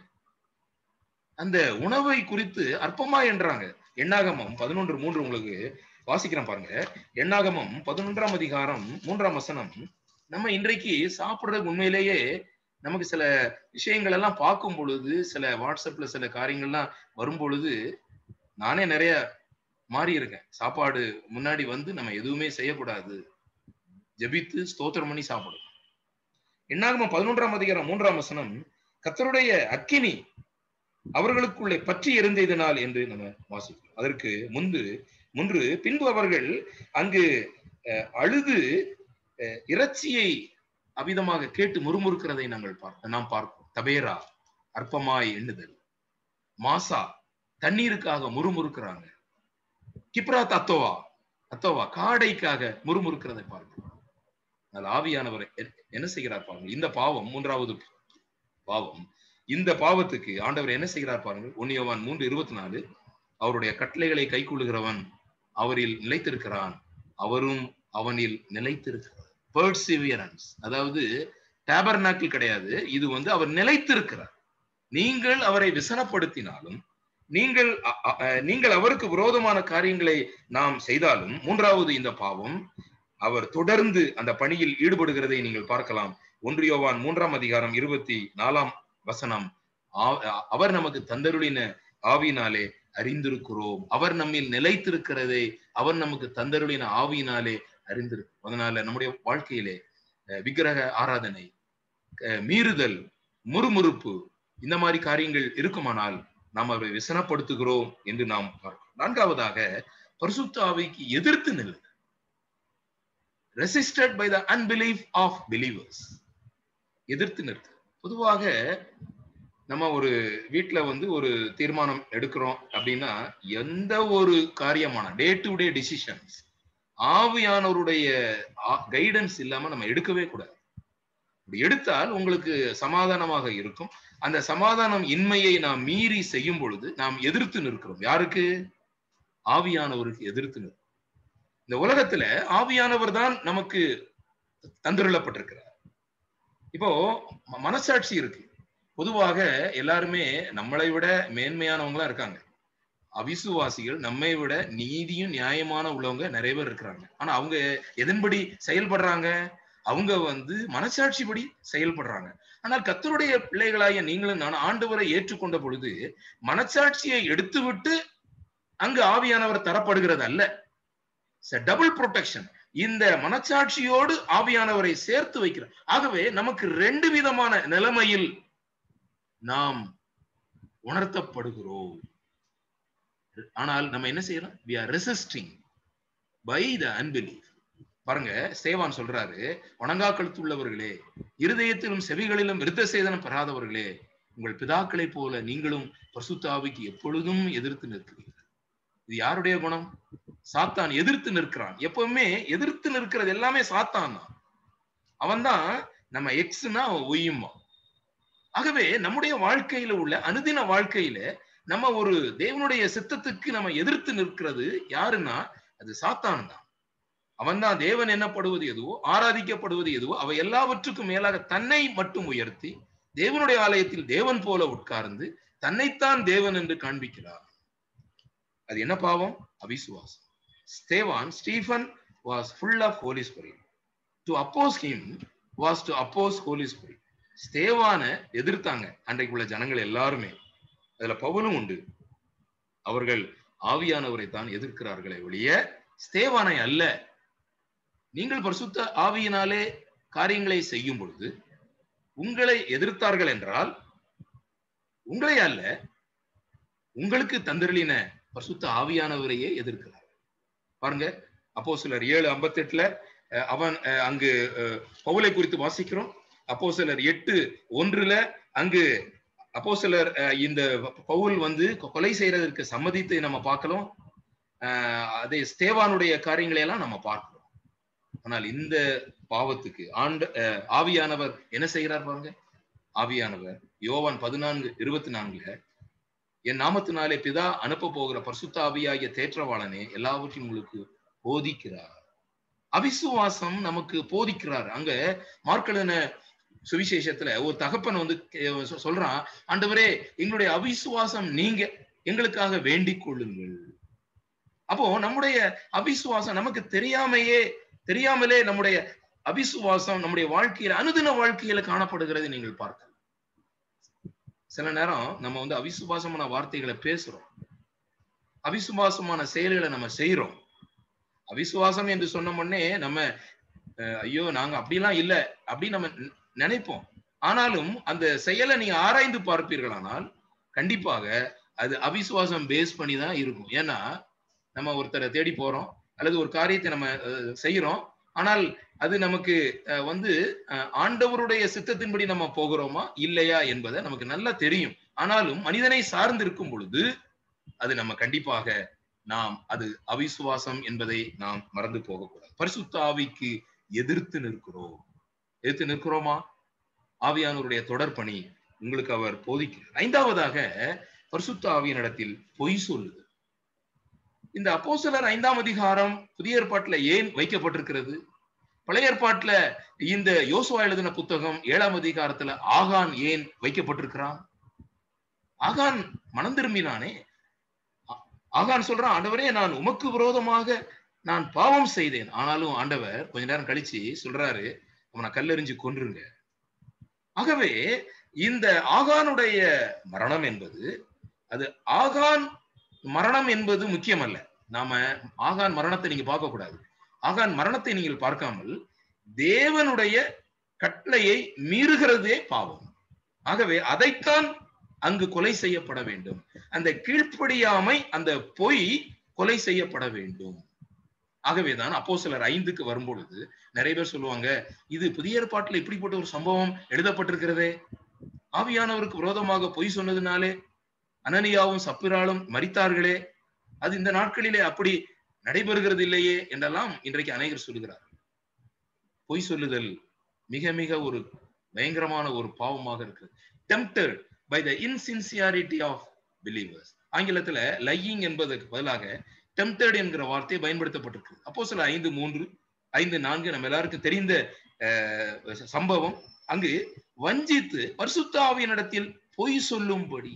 அந்த உணவை குறித்து அற்பமா என்றாங்க எண்ணாகமம் பதினொன்று மூன்று உங்களுக்கு வாசிக்கிறேன் பாருங்க எண்ணாகமம் பதினொன்றாம் அதிகாரம் மூன்றாம் வசனம் நம்ம இன்றைக்கு சாப்பிடுறதுக்கு உண்மையிலேயே நமக்கு சில விஷயங்கள் எல்லாம் பார்க்கும் பொழுது சில வாட்ஸ்அப்ல சில காரியங்கள்லாம் வரும் பொழுது நானே நிறைய மாறி இருக்கேன் சாப்பாடு முன்னாடி வந்து நம்ம எதுவுமே செய்யக்கூடாது ஜெபித்து ஸ்தோத்திரம் பண்ணி சாப்பிடும் என்னாகுமா பதினொன்றாம் அதிகாரம் மூன்றாம் வசனம் கத்தருடைய அக்கினி அவர்களுக்குள்ளே பற்றி எரிந்ததினால் என்று நம்ம வாசிக்கிறோம் அதற்கு முன்பு முன்று பின்பு அவர்கள் அங்கு அஹ், அழுது அஹ், இறைச்சியை அவிதமாக கேட்டு முறுமுறுக்கிறதை நாங்கள் பார்க்க நாம் பார்ப்போம் தபேரா அற்பமாய் எண்ணுதல் மாசா தண்ணீருக்காக முறுமுறுக்கிறாங்க கிப்ரா தத்தோவா அத்தோவா காடைக்காக முறுமுறுக்கிறதை பார்க்கிறோம் ஆனால் ஆவியானவர் எ- என்ன செய்கிறார் பாருங்கள் இந்த பாவம் மூன்றாவது பாவம் இந்த பாவத்துக்கு ஆண்டவர் என்ன செய்கிறார் பாருங்கள் ஒன்னியவான் மூன்று இருபத்தி நாலு அவருடைய கட்டளைகளை கைக்கொள்ளுகிறவன் அவரில் நிலைத்திருக்கிறான் அவரும் அவனில் நிலைத்திருக்கிறார் பர்சிவியரன்ஸ் அதாவது டேபர்னாக்கிள் கிடையாது இது வந்து அவர் நிலைத்திருக்கிறார் நீங்கள் அவரை விசனப்படுத்தினாலும் நீங்கள் அ- அ- அ, நீங்கள் அவருக்கு விரோதமான காரியங்களை நாம் செய்தாலும் மூன்றாவது இந்த பாவம் அவர் தொடர்ந்து அந்த பணியில் ஈடுபடுகிறதை நீங்கள் பார்க்கலாம் ஒன்றியோவான் மூன்றாம் அதிகாரம் இருபத்தி நாலாம் வசனம் ஆ- அவர் நமக்கு தந்தருளின ஆவியினாலே அறிந்திருக்கிறோம் அவர் நம்மில் நிலைத்திருக்கிறதை அவர் நமக்கு தந்தருளின ஆவியினாலே அறிந்திருக்கும் அதனால நம்முடைய வாழ்க்கையிலே அஹ், விக்கிரக ஆராதனை அஹ், மீறுதல் முறுமுறுப்பு இந்த மாதிரி காரியங்கள் இருக்குமானால் நாம் அவரை விசனப்படுத்துகிறோம் என்று நாம் பார்க்கிறோம் நான்காவதாக பரிசுத்த ஆவிக்கு எதிர்த்து நில்லு resisted by the unbelief of believers எதிர்த்து நிறுத்து பொதுவாக நம்ம ஒரு வீட்ல வந்து ஒரு தீர்மானம் எடுக்கிறோம் அப்படின்னா எந்த ஒரு காரியமான டே டு டே டிசிஷன்ஸ் ஆவியானவருடைய கைடன்ஸ் இல்லாம நம்ம எடுக்கவே கூடாது அப்படி எடுத்தால் உங்களுக்கு சமாதானமாக இருக்கும் அந்த சமாதானம் இன்மையை நாம் மீறி செய்யும் பொழுது நாம் எதிர்த்து நிற்கிறோம் யாருக்கு ஆவியானவருக்கு எதிர்த்து நிற்கிறோம் இந்த உலகத்துல ஆவியானவர் தான் நமக்கு தந்திருளப்பட்டிருக்கிறார் இப்போ ம- மனசாட்சி இருக்கு பொதுவாக எல்லாருமே நம்மளை விட மேன்மையானவங்களா இருக்காங்க அவிசுவாசிகள் நம்மை விட நீதியும் நியாயமான உள்ளவங்க நிறைய பேர் இருக்கிறாங்க ஆனா அவங்க எதன்படி செயல்படுறாங்க அவங்க வந்து மனசாட்சிப்படி செயல்படுறாங்க ஆனால் கத்தருடைய பிள்ளைகளாகிய நீங்களும் நான் ஆண்டவரை ஏற்றுக்கொண்ட பொழுது மனசாட்சியை எடுத்துவிட்டு அங்கு ஆவியானவர் தரப்படுகிறது அல்ல டபுள் ப்ரொடெக்ஷன் இந்த மனச்சாட்சியோடு ஆவியானவரை சேர்த்து வைக்கிறார் ஆகவே நமக்கு ரெண்டு விதமான நிலைமையில் நாம் உணர்த்தப்படுகிறோம் ஆனால் நம்ம என்ன செய்யறோம் we are resisting by the unbelief பாருங்க சேவான் சொல்றாரு வணங்கா கழுத்துள்ளவர்களே இருதயத்திலும் செவிகளிலும் விருத்த சேதனம் பெறாதவர்களே உங்கள் பிதாக்களைப் போல நீங்களும் பரிசுத்தாவிக்கு எப்பொழுதும் எதிர்த்து நிற்கிறீர்கள் இது யாருடைய குணம் சாத்தான் எதிர்த்து நிற்கிறான் எப்பவுமே எதிர்த்து நிற்கிறது எல்லாமே சாத்தான் தான் அவன் தான் நம்ம எக்ஸ்னா ஒய்யுமா ஆகவே நம்முடைய வாழ்க்கையில உள்ள அனுதின வாழ்க்கையில நம்ம ஒரு தேவனுடைய சித்தத்துக்கு நம்ம எதிர்த்து நிற்கிறது யாருன்னா அது சாத்தான் தான் அவன் தான் தேவன் என்னப்படுவது எதுவோ ஆராதிக்கப்படுவது எதுவோ அவை எல்லாவற்றுக்கும் மேலாக தன்னை மட்டும் உயர்த்தி தேவனுடைய ஆலயத்தில் தேவன் போல உட்கார்ந்து தன்னைத்தான் தேவன் என்று காண்பிக்கிறார் அது என்ன பாவம் அவிசுவாசம் Sthevan Stephen was full of Holy Spirit to oppose him was to oppose Holy Spirit ஸ்தேவான எதிர்த்தாங்க அன்றைக்குள்ள ஜனங்கள் எல்லாருமே அதுல பவுலும் உண்டு அவர்கள் ஆவியானவரை தான் எதிர்க்கிறார்களே ஒழிய ஸ்தேவானை அல்ல நீங்கள் பரிசுத்த ஆவியினாலே காரியங்களை செய்யும் பொழுது உங்களை எதிர்த்தார்கள் என்றால் உங்களை அல்ல உங்களுக்கு தந்திரலின பரிசுத்த ஆவியானவரையே எதிர்க்கிறார் பாருங்க அப்போ சிலர் ஏழு ஐம்பத்தி எட்டுல அவன் அஹ், அங்கு அஹ், பவுலை குறித்து வாசிக்கிறோம் அப்போ சிலர் எட்டு ஒன்றுல அங்கு அப்போ சிலர் இந்த பவுல் வந்து கொலை செய்யறதற்கு சம்மதித்து நம்ம பார்க்கலாம் அஹ், அதே ஸ்தேவானுடைய காரியங்களை எல்லாம் நம்ம பார்க்கிறோம் ஆனால் இந்த பாவத்துக்கு ஆண்டு அஹ், ஆவியானவர் என்ன செய்கிறார் பாருங்க ஆவியானவர் யோவான் பதினான்கு இருபத்தி நான்குல என் நாமத்தினாலே பிதா அனுப்ப போகிற பரிசுத்த ஆவியாகிய தேற்றவாளனே எல்லாவற்றையும் உங்களுக்கு போதிக்கிறார் அவிசுவாசம் நமக்கு போதிக்கிறார் அங்க மார்க்கெழுதின சுவிசேஷத்துல ஒரு தகப்பன் வந்து கே- சொ- சொல்றான் ஆண்டவரே எங்களுடைய அவிசுவாசம் நீங்க எங்களுக்காக வேண்டிக் கொள்ளுங்கள் அப்போ நம்முடைய அவிசுவாசம் நமக்கு தெரியாமையே தெரியாமலே நம்முடைய அவிசுவாசம் நம்முடைய வாழ்க்கையில அனுதின வாழ்க்கையில காணப்படுகிறதை நீங்கள் பார்க்கலாம் சில நேரம் நம்ம வந்து அவிசுவாசமான வார்த்தைகளை பேசுறோம் அவிசுவாசமான செயல்களை நம்ம செய்யறோம் அவிசுவாசம் என்று சொன்ன உடனே நம்ம அஹ், ஐயோ நாங்க அப்படிலாம் இல்ல அப்படின்னு நம்ம நி- நினைப்போம் ஆனாலும் அந்த செயலை நீங்க ஆராய்ந்து பார்ப்பீர்களானால் கண்டிப்பாக அது அவிசுவாசம் பேஸ் பண்ணி தான் இருக்கும் ஏன்னா நம்ம ஒருத்தரை தேடி போறோம் அல்லது ஒரு காரியத்தை நம்ம அஹ், செய்யறோம் ஆனால் அது நமக்கு அஹ், வந்து அஹ், ஆண்டவருடைய சித்தத்தின்படி நம்ம போகிறோமா இல்லையா என்பதை நமக்கு நல்லா தெரியும் ஆனாலும் மனிதனை சார்ந்து இருக்கும் பொழுது அது நம்ம கண்டிப்பாக நாம் அது அவிசுவாசம் என்பதை நாம் மறந்து போகக்கூடாது பரிசுத்த ஆவிக்கு எதிர்த்து நிற்கிறோம் எதிர்த்து நிற்கிறோமா ஆவியானவருடைய தொடர்பணி உங்களுக்கு அவர் போதிக்கிறார் ஐந்தாவதாக பரிசுத்த ஆவியனிடத்தில் பொய் சொல்லுது இந்த அப்போஸ்தலர் ஐந்தாம் அதிகாரம் புதிய ஏற்பாட்டுல ஏன் வைக்கப்பட்டிருக்கிறது பழைய ஏற்பாட்டுல இந்த யோசுவா எழுதின புத்தகம் ஏழாம் அதிகாரத்துல ஆகான் ஏன் வைக்கப்பட்டிருக்கிறான் ஆகான் மனம் திரும்பினானே ஆ- ஆகான் சொல்றான் ஆண்டவரே நான் உமக்கு விரோதமாக நான் பாவம் செய்தேன் ஆனாலும் ஆண்டவர் கொஞ்ச நேரம் கழிச்சு சொல்றாரு அவனை கல்லெறிஞ்சு கொன்றுங்க ஆகவே இந்த ஆகானுடைய மரணம் என்பது அது ஆகான் மரணம் என்பது முக்கியமல்ல நாம ஆகான் மரணத்தை நீங்க பார்க்க கூடாது ஆகான் மரணத்தை நீங்கள் பார்க்காமல் தேவனுடைய கட்டளையை மீறுகிறதே பாவம் ஆகவே அதைத்தான் அங்கு கொலை செய்யப்பட வேண்டும் அந்த கீழ்ப்படியாமை அந்த பொய் கொலை செய்யப்பட வேண்டும் ஆகவேதான் அப்போ சிலர் ஐந்துக்கு வரும்பொழுது நிறைய பேர் சொல்லுவாங்க இது புதிய ஏற்பாட்டுல இப்படிப்பட்ட ஒரு சம்பவம் எழுதப்பட்டிருக்கிறதே ஆவியானவருக்கு விரோதமாக பொய் சொன்னதுனாலே அனனியாவும் சப்பிராலும் மரித்தார்களே அது இந்த நாட்களிலே அப்படி நடைபெறுகிறது இல்லையே என்றெல்லாம் இன்றைக்கு அநேகர் சொல்லுகிறார்கள் பொய் சொல்லுதல் மிக மிக ஒரு பயங்கரமான ஒரு பாவமாக இருக்கு tempted by the insincerity of believers ஆங்கிலத்துல லையிங் என்பதற்கு பதிலாக டெம்டட் என்கிற வார்த்தை பயன்படுத்தப்பட்டிருக்கு அப்போ சில ஐந்து மூன்று ஐந்து நான்கு நம்ம எல்லாருக்கும் தெரிந்த அஹ், சம்பவம் அங்கு வஞ்சித்து பரிசுத்தாவியனிடத்தில் பொய் சொல்லும்படி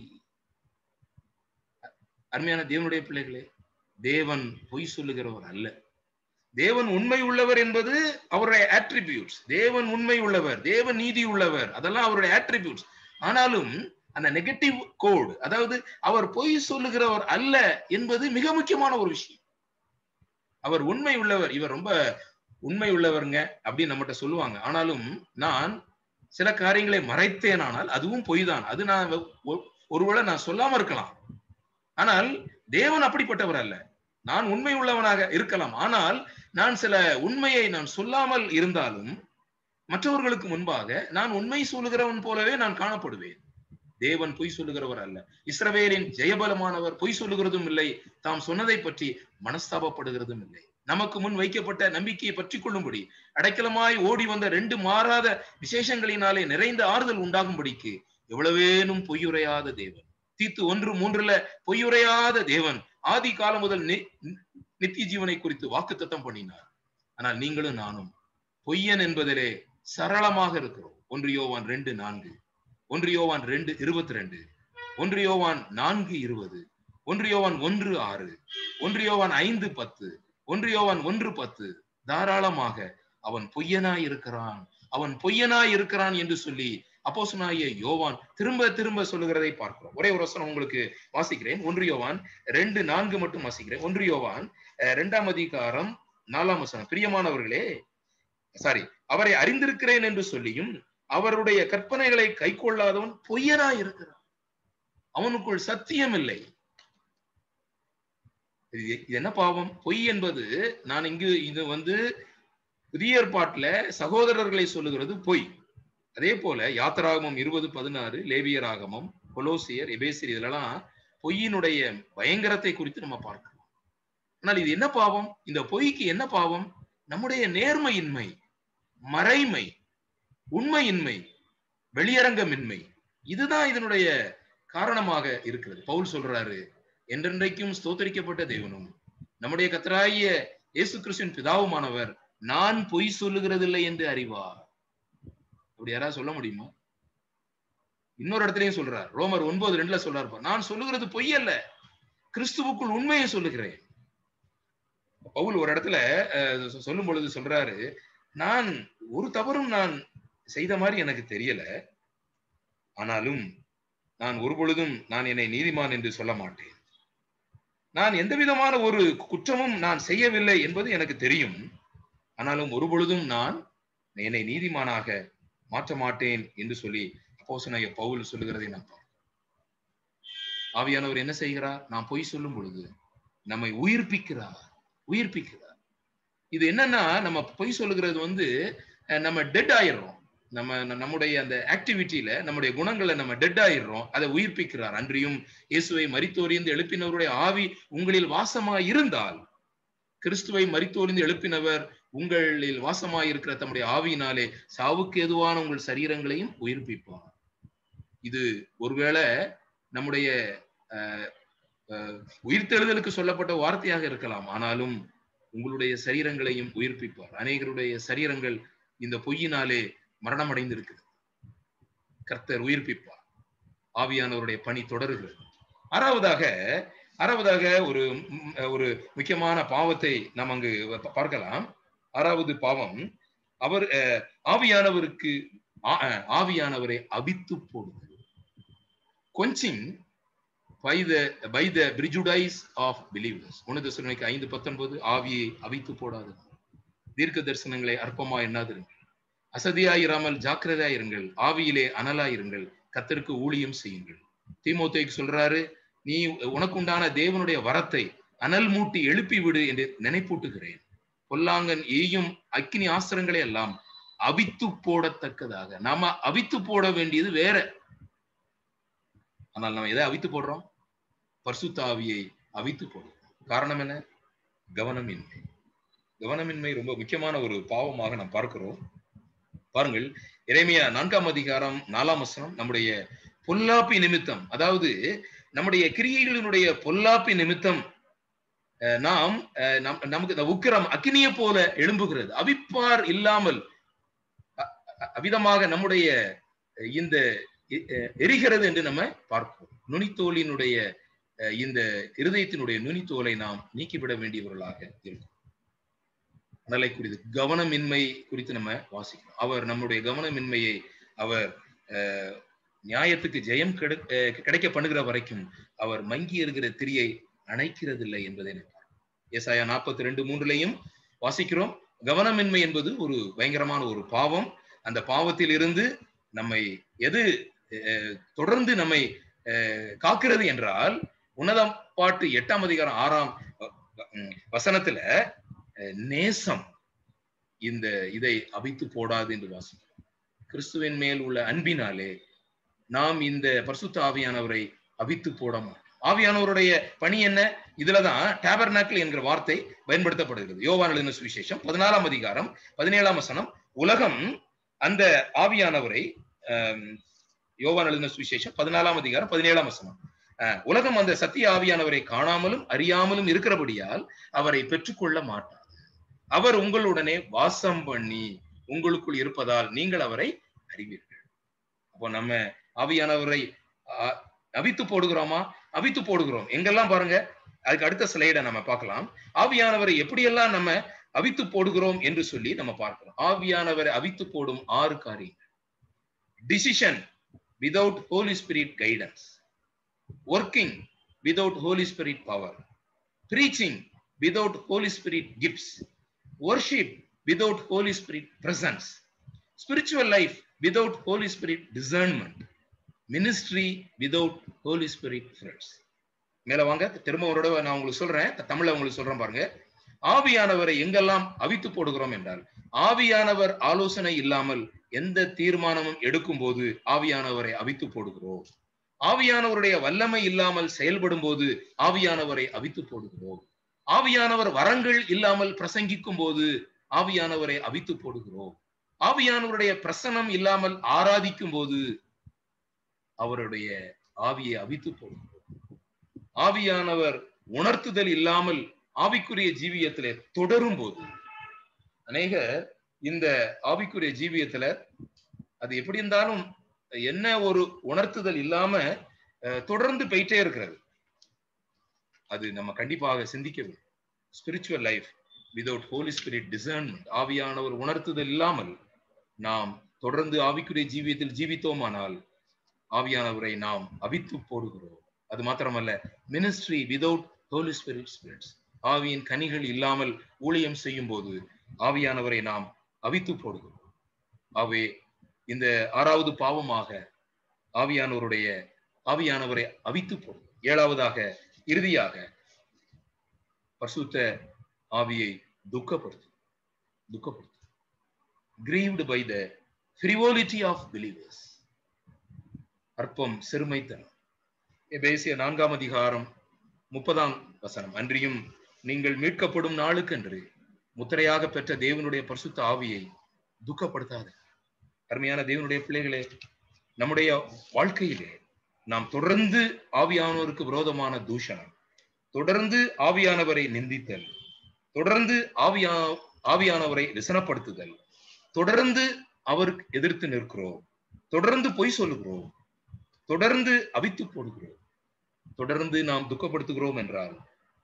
அருமையான தேவனுடைய பிள்ளைகளே தேவன் பொய் சொல்லுகிறவர் அல்ல தேவன் உண்மை உள்ளவர் என்பது அவருடைய ஆட்ரிபியூட்ஸ் தேவன் உண்மை உள்ளவர் தேவன் நீதி உள்ளவர் அதெல்லாம் அவருடைய ஆட்ரிபியூட்ஸ் ஆனாலும் அந்த நெகட்டிவ் கோடு அதாவது அவர் பொய் சொல்லுகிறவர் அல்ல என்பது மிக முக்கியமான ஒரு விஷயம் அவர் உண்மை உள்ளவர் இவர் ரொம்ப உண்மை உள்ளவருங்க அப்படின்னு நம்மகிட்ட சொல்லுவாங்க ஆனாலும் நான் சில காரியங்களை மறைத்தேனானால் அதுவும் பொய் தான் அது நான் ஒ- ஒருவேளை நான் சொல்லாம இருக்கலாம் ஆனால் தேவன் அப்படிப்பட்டவர் அல்ல நான் உண்மை உள்ளவனாக இருக்கலாம் ஆனால் நான் சில உண்மையை நான் சொல்லாமல் இருந்தாலும் மற்றவர்களுக்கு முன்பாக நான் உண்மை சொல்லுகிறவன் போலவே நான் காணப்படுவேன் தேவன் பொய் சொல்லுகிறவர் அல்ல இஸ்ரவேலின் ஜெயபலமானவர் பொய் சொல்லுகிறதும் இல்லை தாம் சொன்னதை பற்றி மனஸ்தாபப்படுகிறதும் இல்லை நமக்கு முன் வைக்கப்பட்ட நம்பிக்கையை பற்றி கொள்ளும்படி அடைக்கலமாய் ஓடி வந்த ரெண்டு மாறாத விசேஷங்களினாலே நிறைந்த ஆறுதல் உண்டாகும்படிக்கு எவ்வளவேனும் பொய்யுரையாத தேவன் தீத்து ஒன்று மூன்றுல பொய்யுரையாத தேவன் ஆதி காலம் முதல் நி- நித்திய ஜீவனை குறித்து வாக்குத்தத்தம் பண்ணினார் ஆனால் நீங்களும் நானும் பொய்யன் என்பதிலே சரளமாக இருக்கிறோம் ஒன்று யோவான் ரெண்டு நான்கு ஒன்று யோவான் ரெண்டு இருபத்தி ரெண்டு ஒன்று யோவான் நான்கு இருபது ஒன்று யோவான் ஒன்று ஆறு ஒன்று யோவான் ஐந்து பத்து ஒன்று யோவான் ஒன்று பத்து தாராளமாக அவன் பொய்யனாய் இருக்கிறான் அவன் பொய்யனாய் இருக்கிறான் என்று சொல்லி அப்போஸ்தலனாகிய யோவான் திரும்ப திரும்ப சொல்லுகிறதை பார்க்கிறோம் ஒரே ஒரு வசனம் உங்களுக்கு வாசிக்கிறேன் ஒன்று யோவான் ரெண்டு நான்கு மட்டும் வாசிக்கிறேன் ஒன்று யோவான் அஹ், இரண்டாம் அதிகாரம் நாலாம் வசனம் பிரியமானவர்களே சாரி அவரை அறிந்திருக்கிறேன் என்று சொல்லியும் அவருடைய கற்பனைகளை கைக்கொள்ளாதவன் பொய்யனாய் இருக்கிறான் அவனுக்குள் சத்தியம் இல்லை இது இது என்ன பாவம் பொய் என்பது நான் இங்கு இது வந்து புதிய ஏற்பாட்டுல சகோதரர்களை சொல்லுகிறது பொய் அதே போல யாத்திராகமம் இருபது பதினாறு லேவியராகமம் கொலோசியர் எபேசியர் இதெல்லாம் பொய்யினுடைய பயங்கரத்தை குறித்து நம்ம பார்க்கிறோம் ஆனால் இது என்ன பாவம் இந்த பொய்க்கு என்ன பாவம் நம்முடைய நேர்மையின்மை மறைமை உண்மையின்மை வெளியரங்கமின்மை இதுதான் இதனுடைய காரணமாக இருக்கிறது பவுல் சொல்றாரு என்றென்றைக்கும் ஸ்தோத்தரிக்கப்பட்ட தேவனும் நம்முடைய கத்தராகிய இயேசு கிறிஸ்துவின் பிதாவுமானவர் நான் பொய் சொல்லுகிறதில்லை என்று அறிவார் அப்படி யாராவது சொல்ல முடியுமா இன்னொரு இடத்துலயும் சொல்றார் ரோமர் ஒன்பது ரெண்டுல சொல்றாரு பார், நான் சொல்லுகிறது பொய் அல்ல கிறிஸ்துவுக்குள் உண்மையை சொல்லுகிறேன் பவுல் ஒரு இடத்துல அஹ், சொ- சொல்லும் பொழுது சொல்றாரு நான் ஒரு தவறும் நான் செய்த மாதிரி எனக்கு தெரியல ஆனாலும் நான் ஒரு பொழுதும் நான் என்னை நீதிமான் என்று சொல்ல மாட்டேன் நான் எந்த விதமான ஒரு குற்றமும் நான் செய்யவில்லை என்பது எனக்கு தெரியும் ஆனாலும் ஒரு பொழுதும் நான் என்னை நீதிமானாக மாற்ற மாட்டேன் என்று சொல்லி அப்போசனாய பவுல் சொல்லுகிறதை நான் பார்க்கிறோம் ஆவியானவர் என்ன செய்கிறார் நான் பொய் சொல்லும் பொழுது நம்மை உயிர்ப்பிக்கிறார் உயிர்ப்பிக்கிறார் இது என்னன்னா நம்ம பொய் சொல்லுகிறது வந்து அஹ், நம்ம டெட் ஆயிடுறோம் நம்ம நம்முடைய அந்த ஆக்டிவிட்டியில நம்முடைய குணங்களை நம்ம டெட் ஆயிடுறோம் அதை உயிர்ப்பிக்கிறார் அன்றியும் இயேசுவை மரித்தோரிந்து எழுப்பினவருடைய ஆவி உங்களில் வாசமாய் இருந்தால் கிறிஸ்துவை மரித்தோரிந்து எழுப்பினவர் உங்களில் வாசமாய் இருக்கிற தம்முடைய ஆவியினாலே சாவுக்கு எதுவான உங்கள் சரீரங்களையும் உயிர்ப்பிப்பார் இது ஒருவேளை நம்முடைய அஹ், அஹ், உயிர்த்தெழுதலுக்கு சொல்லப்பட்ட வார்த்தையாக இருக்கலாம் ஆனாலும் உங்களுடைய சரீரங்களையும் உயிர்ப்பிப்பார் அநேகருடைய சரீரங்கள் இந்த பொய்யினாலே மரணம் அடைந்திருக்குது கர்த்தர் உயிர்ப்பிப்பார் ஆவியானவருடைய பணி தொடருகிறது ஆறாவதாக ஆறாவதாக ஒரு ம், ஒரு முக்கியமான பாவத்தை நாம் அங்கு ப- பார்க்கலாம் ஆறாவது பாவம் அவர் அஹ், ஆவியானவருக்கு ஆ- அஹ், ஆவியானவரை அவித்து போடுதல் quenching by the by the prejudice of believers ஒன்று தசனிக்கு ஐந்து பத்தொன்பது ஆவியை அவித்து போடாது தீர்க்க தரிசனங்களை அற்பமா எண்ணாதிருங்கள் அசதியாயிராமல் ஜாக்கிரதையாயிருங்கள் ஆவியிலே அனலாயிருங்கள் கத்தருக்கு ஊழியம் செய்யுங்கள் தீமோத்தேக்கு சொல்றாரு நீ உனக்குண்டான தேவனுடைய வரத்தை அனல் மூட்டி எழுப்பி விடு என்று நினைப்பூட்டுகிறேன் பொல்லாங்கன் ஏயும் அக்கினி ஆசிரங்களை எல்லாம் அவித்து போடத்தக்கதாக நாம அவித்து போட வேண்டியது வேற ஆனால் நம்ம எதை அவித்து போடுறோம் பரிசுத்த ஆவியை அவித்து போடுறோம் காரணம் என்ன கவனமின்மை கவனமின்மை ரொம்ப முக்கியமான ஒரு பாவமாக நாம் பார்க்கிறோம் பாருங்கள் இறைமையா நான்காம் அதிகாரம் நாலாம் வசனம் நம்முடைய பொல்லாப்பி நிமித்தம் அதாவது நம்முடைய கிரியைகளினுடைய பொல்லாப்பி நிமித்தம் அஹ், நாம் அஹ், நம்- நமக்கு இந்த உக்கிரம் அக்கினியை போல எழும்புகிறது அவிப்பார் இல்லாமல் அ- அ- அவிதமாக நம்முடைய இந்த எ- எ- எரிகிறது என்று நம்ம பார்ப்போம் நுனித்தோலினுடைய அஹ், இந்த இருதயத்தினுடைய நுனித்தோலை நாம் நீக்கிவிட வேண்டியவர்களாக இருக்கும் அனலை குறித்து கவனமின்மை குறித்து நம்ம வாசிக்கிறோம் அவர் நம்முடைய கவனமின்மையை அவர் அஹ், நியாயத்துக்கு ஜெயம் கிடை- அஹ், கிடைக்க பண்ணுகிற வரைக்கும் அவர் மங்கி இருக்கிற திரியை அணைக்கிறதில்லை என்பதை நம்ம பார்க்கிறோம். ஏசாயா நாற்பத்தி ரெண்டு மூன்றுலையும் வாசிக்கிறோம் கவனமின்மை என்பது ஒரு பயங்கரமான ஒரு பாவம் அந்த பாவத்தில் இருந்து நம்மை எது அஹ், தொடர்ந்து நம்மை அஹ், காக்கிறது என்றால் உன்னதம் பாட்டு எட்டாம் அதிகாரம் ஆறாம் வ- வ- ம், வசனத்துல அஹ், நேசம் இந்த இதை அவித்து போடாது என்று வாசிக்கிறோம் கிறிஸ்துவின் மேல் உள்ள அன்பினாலே நாம் இந்த பரிசுத்த ஆவியானவரை அவித்து போட மாட்டோம் ஆவியானவருடைய பணி என்ன இதுலதான் டேபர்நாக்கிள் என்கிற வார்த்தை பயன்படுத்தப்படுகிறது யோவான் எழுதின சுவிசேஷம் பதினாலாம் அதிகாரம் பதினேழாம் வசனம் உலகம் அந்த ஆவியானவரை ஆம், யோவான் எழுதின சுவிசேஷம் பதினாலாம் அதிகாரம் பதினேழாம் வசனம் அஹ், உலகம் அந்த சத்திய ஆவியானவரை காணாமலும் அறியாமலும் இருக்கிறபடியால் அவரை பெற்றுக்கொள்ள மாட்டார் அவர் உங்களுடனே வாசம் பண்ணி உங்களுக்குள் இருப்பதால் நீங்கள் அவரை அறிவீர்கள் அப்போ நம்ம ஆவியானவரை அஹ், அவித்து போடுகிறோமா அவித்து போடுகிறோம் எங்கெல்லாம் பாருங்க அதுக்கு அடுத்த ஸ்லைடை நம்ம பார்க்கலாம் ஆவியானவரை எப்படியெல்லாம் நம்ம அவித்து போடுகிறோம் என்று சொல்லி நம்ம பார்க்கிறோம் ஆவியானவரை அவித்து போடும் ஆறு காரியங்கள் decision without Holy Spirit guidance working without Holy Spirit power preaching without holy spirit gifts worship without holy spirit presence spiritual life without holy spirit discernment ministry without holy spirit friends மேல வாங்க திரும்ப ஒரு தடவை நான் உங்களுக்கு சொல்றேன் தமிழ்ல உங்களுக்கு சொல்றேன் பாருங்க ஆவியானவரை எங்கெல்லாம் அவித்து போடுகிறோம் என்றால் ஆவியானவர் ஆலோசனை இல்லாமல் எந்த தீர்மானமும் எடுக்கும் போது ஆவியானவரை அவித்து போடுகிறோம் ஆவியானவருடைய வல்லமை இல்லாமல் செயல்படும் போது ஆவியானவரை அவித்து போடுகிறோம் ஆவியானவர் வரங்கள் இல்லாமல் பிரசங்கிக்கும் போது ஆவியானவரை அவித்து போடுகிறோம் ஆவியானவருடைய பிரசனம் இல்லாமல் ஆராதிக்கும் போது அவருடைய ஆவியை அவித்து போடுகிறோம் ஆவியானவர் உணர்த்துதல் இல்லாமல் ஆவிக்குரிய ஜீவியத்திலே தொடரும் போது அநேகர் இந்த ஆவிக்குரிய ஜீவியத்துல அது எப்படி இருந்தாலும் என்ன ஒரு உணர்த்துதல் இல்லாம அஹ், தொடர்ந்து போயிட்டே இருக்கிறது அது நம்ம கண்டிப்பாக சிந்திக்க வேண்டும் spiritual life without Holy Spirit discernment ஆவியானவர் உணர்த்துதல் இல்லாமல் நாம் தொடர்ந்து ஆவிக்குரிய ஜீவியத்தில் ஜீவித்தோமானால் ஆவியானவரை நாம் அவித்து போடுகிறோம் அது மாத்திரமல்ல ministry without Holy Spirit spirits ஆவியின் கனிகள் இல்லாமல் ஊழியம் செய்யும் போது ஆவியானவரை நாம் அவித்து போடுகிறோம் ஆகவே இந்த ஆறாவது பாவமாக ஆவியானவருடைய ஆவியானவரை அவித்து போடும் ஏழாவதாக இறுதியாக பரிசுத்த ஆவியை துக்கப்படுத்தும் துக்கப்படுத்தும் grieved by the frivolity of believers அற்பம் சிறுமைத்தனம் எபேசிய நான்காம் அதிகாரம் முப்பதாம் வசனம் அன்றியும் நீங்கள் மீட்கப்படும் நாளுக்கென்று முத்திரையாக பெற்ற தேவனுடைய பரிசுத்த ஆவியை துக்கப்படுத்தாது அருமையான தேவனுடைய பிள்ளைகளே நம்முடைய வாழ்க்கையிலே நாம் தொடர்ந்து ஆவியானவருக்கு விரோதமான தூஷணம் தொடர்ந்து ஆவியானவரை நிந்தித்தல் தொடர்ந்து ஆவியா ஆவியானவரை விசனப்படுத்துதல் தொடர்ந்து அவருக்கு எதிர்த்து நிற்கிறோம் தொடர்ந்து பொய் சொல்லுகிறோம் தொடர்ந்து அவித்து போடுகிறோம் தொடர்ந்து நாம் துக்கப்படுத்துகிறோம் என்றால்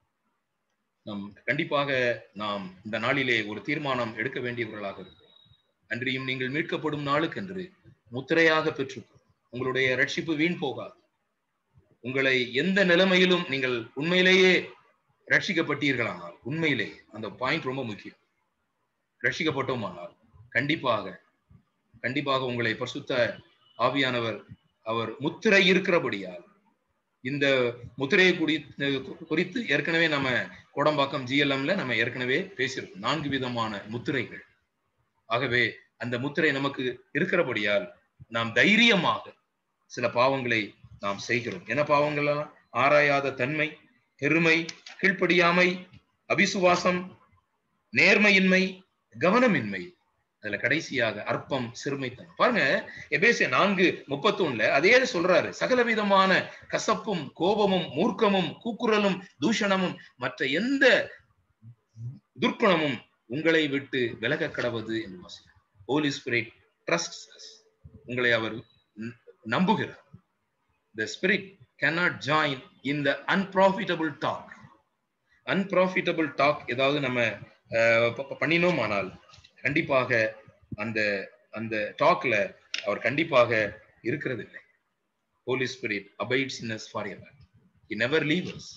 நாம் கண்டிப்பாக நாம் இந்த நாளிலே ஒரு தீர்மானம் எடுக்க வேண்டியவர்களாக இருக்கிறோம் அன்றியும் நீங்கள் மீட்கப்படும் நாளுக்கென்று முத்திரையாக பெற்று உங்களுடைய ரட்சிப்பு வீண் போகாது உங்களை எந்த நிலைமையிலும் நீங்கள் உண்மையிலேயே ரட்சிக்கப்பட்டீர்களானால் உண்மையிலே அந்த பாயிண்ட் ரொம்ப முக்கியம் ரட்சிக்கப்பட்டோமானால் கண்டிப்பாக கண்டிப்பாக உங்களை பரிசுத்த ஆவியானவர் அவர் முத்திரை இருக்கிறபடியால் இந்த முத்திரையை குடி குறித்து ஏற்கனவே நம்ம கோடம்பாக்கம் ஜிஎல்எம்ல நம்ம ஏற்கனவே பேசியிருக்கோம் நான்கு விதமான முத்திரைகள் ஆகவே அந்த முத்திரை நமக்கு இருக்கிறபடியால் நாம் தைரியமாக சில பாவங்களை நாம் செய்கிறோம் என்ன பாவங்களா ஆராயாத தன்மை பெருமை கீழ்ப்படியாமை அபிசுவாசம் நேர்மையின்மை கவனமின்மை அதுல கடைசியாக அற்பம் சிறுமைத்தனம் பாருங்க எபேசிய நான்கு முப்பத்தி ஒண்ணுல அதே சொல்றாரு சகலவிதமான கசப்பும் கோபமும் மூர்க்கமும் கூக்குரலும் தூஷணமும் மற்ற எந்த துர்க்குணமும் உங்களை விட்டு விலக கடவது என்று வாசிக்கிறார் ஹோலி ஸ்பிரிட் ட்ரஸ்ட் உங்களை அவர் நம்புகிறார் the spirit cannot join in the unprofitable talk unprofitable talk ஏதாவது நம்ம பண்ணினோம் ஆனால் கண்டிப்பாக அந்த அந்த டாக்ல அவர் கண்டிப்பாக இருக்கிறது இல்லை Holy Spirit abides in us for ever he never leave us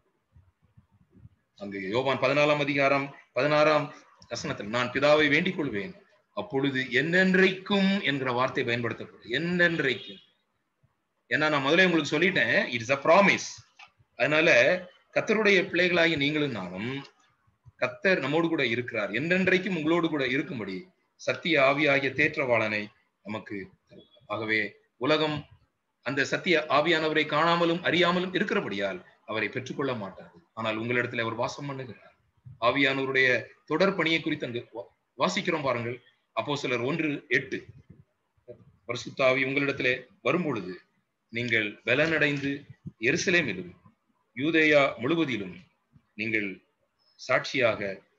அங்கு யோவான் பதினாலாம் அதிகாரம் பதினாறாம் வசனத்தில் நான் பிதாவை வேண்டிக் கொள்வேன் அப்பொழுது என்னென்றைக்கும் என்கிற வார்த்தை பயன்படுத்தப்படும் என்னென்றைக்கும் ஏன்னா நான் முதல்ல உங்களுக்கு சொல்லிட்டேன் இட்ஸ் அ ப்ராமிஸ் அதனால கத்தருடைய பிள்ளைகளாகி நீங்களும் நானும் கத்தர் நம்மோடு கூட இருக்கிறார் என்றென்றைக்கும் உங்களோடு கூட இருக்கும்படி சத்திய ஆவியாகிய தேற்றவாளனை நமக்கு ஆகவே உலகம் அந்த சத்திய ஆவியானவரை காணாமலும் அறியாமலும் இருக்கிறபடியால் அவரை பெற்றுக்கொள்ள மாட்டார் ஆனால் உங்களிடத்துல அவர் வாசம் பண்ணுகிறார் ஆவியானவருடைய தொடர் பணியை குறித்து அங்கு வாசிக்கிறோம் பாருங்கள் அப்போ சிலர் ஒன்று எட்டு பரிசுத்தாவி உங்களிடத்திலே வரும் பொழுது நீங்கள் பலனடைந்து எருசலேமிலும் யூதேயா முழுவதிலும் நீங்கள் சாட்சியாக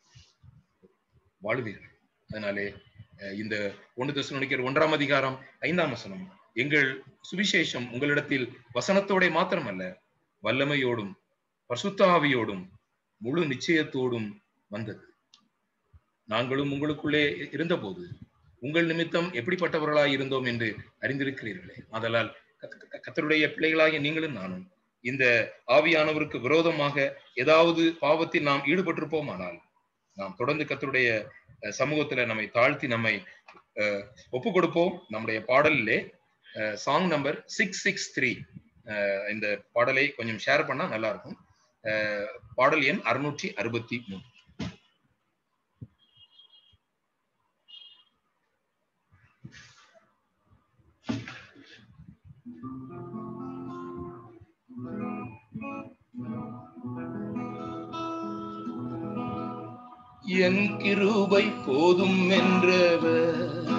வாழ்வீர்கள் அதனாலே இந்த ஒன்று தசுனிக்கர் ஒன்றாம் அதிகாரம் ஐந்தாம் வசனம் எங்கள் சுவிசேஷம் உங்களிடத்தில் வசனத்தோட மாத்திரமல்ல வல்லமையோடும் பசுத்தாவியோடும் முழு நிச்சயத்தோடும் வந்தது நாங்களும் உங்களுக்குள்ளே இருந்தபோது உங்கள் நிமித்தம் எப்படிப்பட்டவர்களாய் இருந்தோம் என்று அறிந்திருக்கிறீர்களே அதனால் கத்தருடைய பிள்ளைகளாகிய நீங்களும் நானும் இந்த ஆவியானவருக்கு விரோதமாக ஏதாவது பாவத்தில் நாம் ஈடுபட்டிருப்போமானால் நாம் தொடர்ந்து கத்தருடைய சமூகத்துல நம்மை தாழ்த்தி நம்மை ஒப்பு கொடுப்போம் நம்முடைய பாடலிலே song number six six three இந்த பாடலை கொஞ்சம் ஷேர் பண்ணா நல்லா இருக்கும் பாடல் எண் அறுநூற்றி அறுபத்தி மூணு என் கிருபை போதும் என்றவர்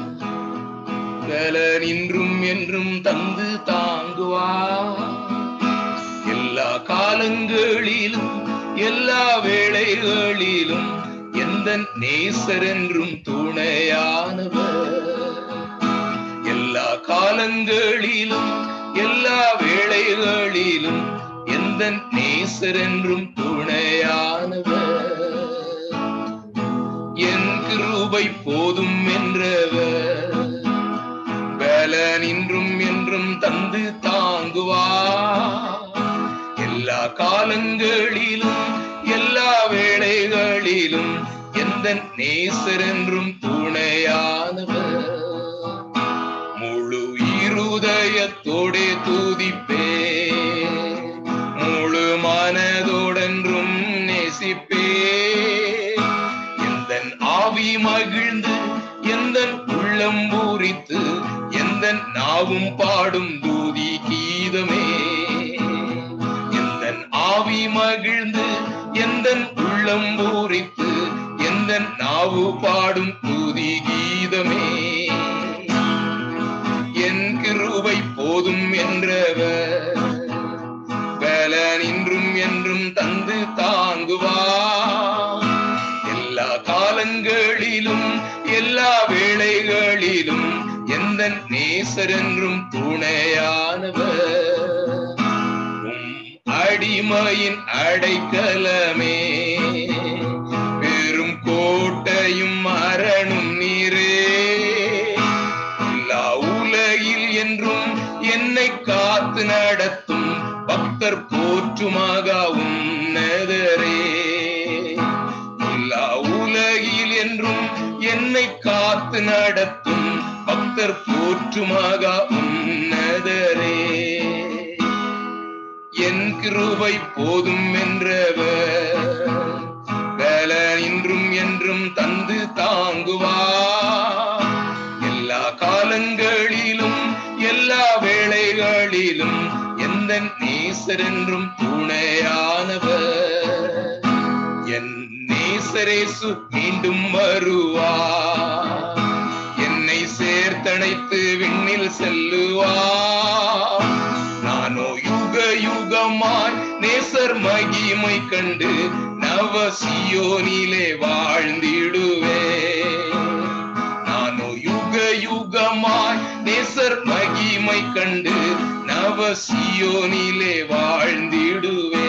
நின்றும் என்றும் தந்து தாங்குவார் எல்லா காலங்களிலும் எல்லா வேளைகளிலும் எந்த நேசர் என்றும் துணையானவர் எல்லா காலங்களிலும் எல்லா வேளைகளிலும் எந்த நேசர் என்றும் துணையானவர் தந்து தாங்குவார் எல்லா காலங்களிலும் எல்லா வேளைகளிலும் எந்த நேசர் என்றும் துணையானவர் முழு இருதயத்தோடே துதிப்பே முழு மனதோடென்றும் நேசிப்பே எந்த ஆவி மகிழ்ந்து எந்த உள்ளம் பூரித்து எந்த நாவும் பாடும் தூதி கீதமே எந்த ஆவி மகிழ்ந்து எந்த உள்ளம் பூரித்து எந்த நாவு பாடும் தூதி கீதமே என் கிருபை போதும் என்றவர் பலன் இன்றும் என்றும் தந்து தாங்குவார் எல்லா காலங்களிலும் எல்லா வேளைகளிலும் எந்த நேசர் என்றும் துணையானவர் உம் அடிமையின் அடைக்கலமே பெரும் கோட்டையும் மரணும் நீரே எல்லா உலகில் என்றும் என்னை காத்து நடத்தும் பக்தர் போற்றுமாக உன்னதரே எல்லா உலகில் என்றும் என்னை காத்து நடத்தும் பக்தர் போற்றுமாக உன்னதரே என் கிருபை போதும் என்றவர் பலன் இன்றும் என்றும் தந்து தாங்குவார் எல்லா காலங்களிலும் எல்லா வேளைகளிலும் எந்த நேசர் என்றும் துணையானவர் என் நேசரேசு மீண்டும் வருவார் என்னை சேர்த்தணைத்து விண்ணில் செல்லுவார் நானோ யுக யுகமாய் நேசர் மகிமை கண்டு நவ சியோனிலே வாழ்ந்திடுவே நானோ யுக யுகமாய் நேசர் மகிமை கண்டு நவ சியோனிலே வாழ்ந்திடுவே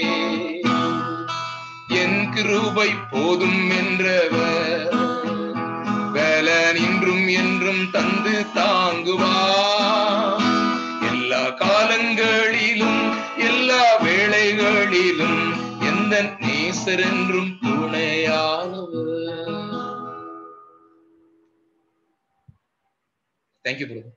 என் கிருபை போதும் என்றவர் பலன் இன்றும் என்றும் தந்து தாங்குவார் எல்லா காலங்களிலும் எல்லா வேளைகளிலும் எந்த நேசர் என்றும் துணையானவர் thank you brother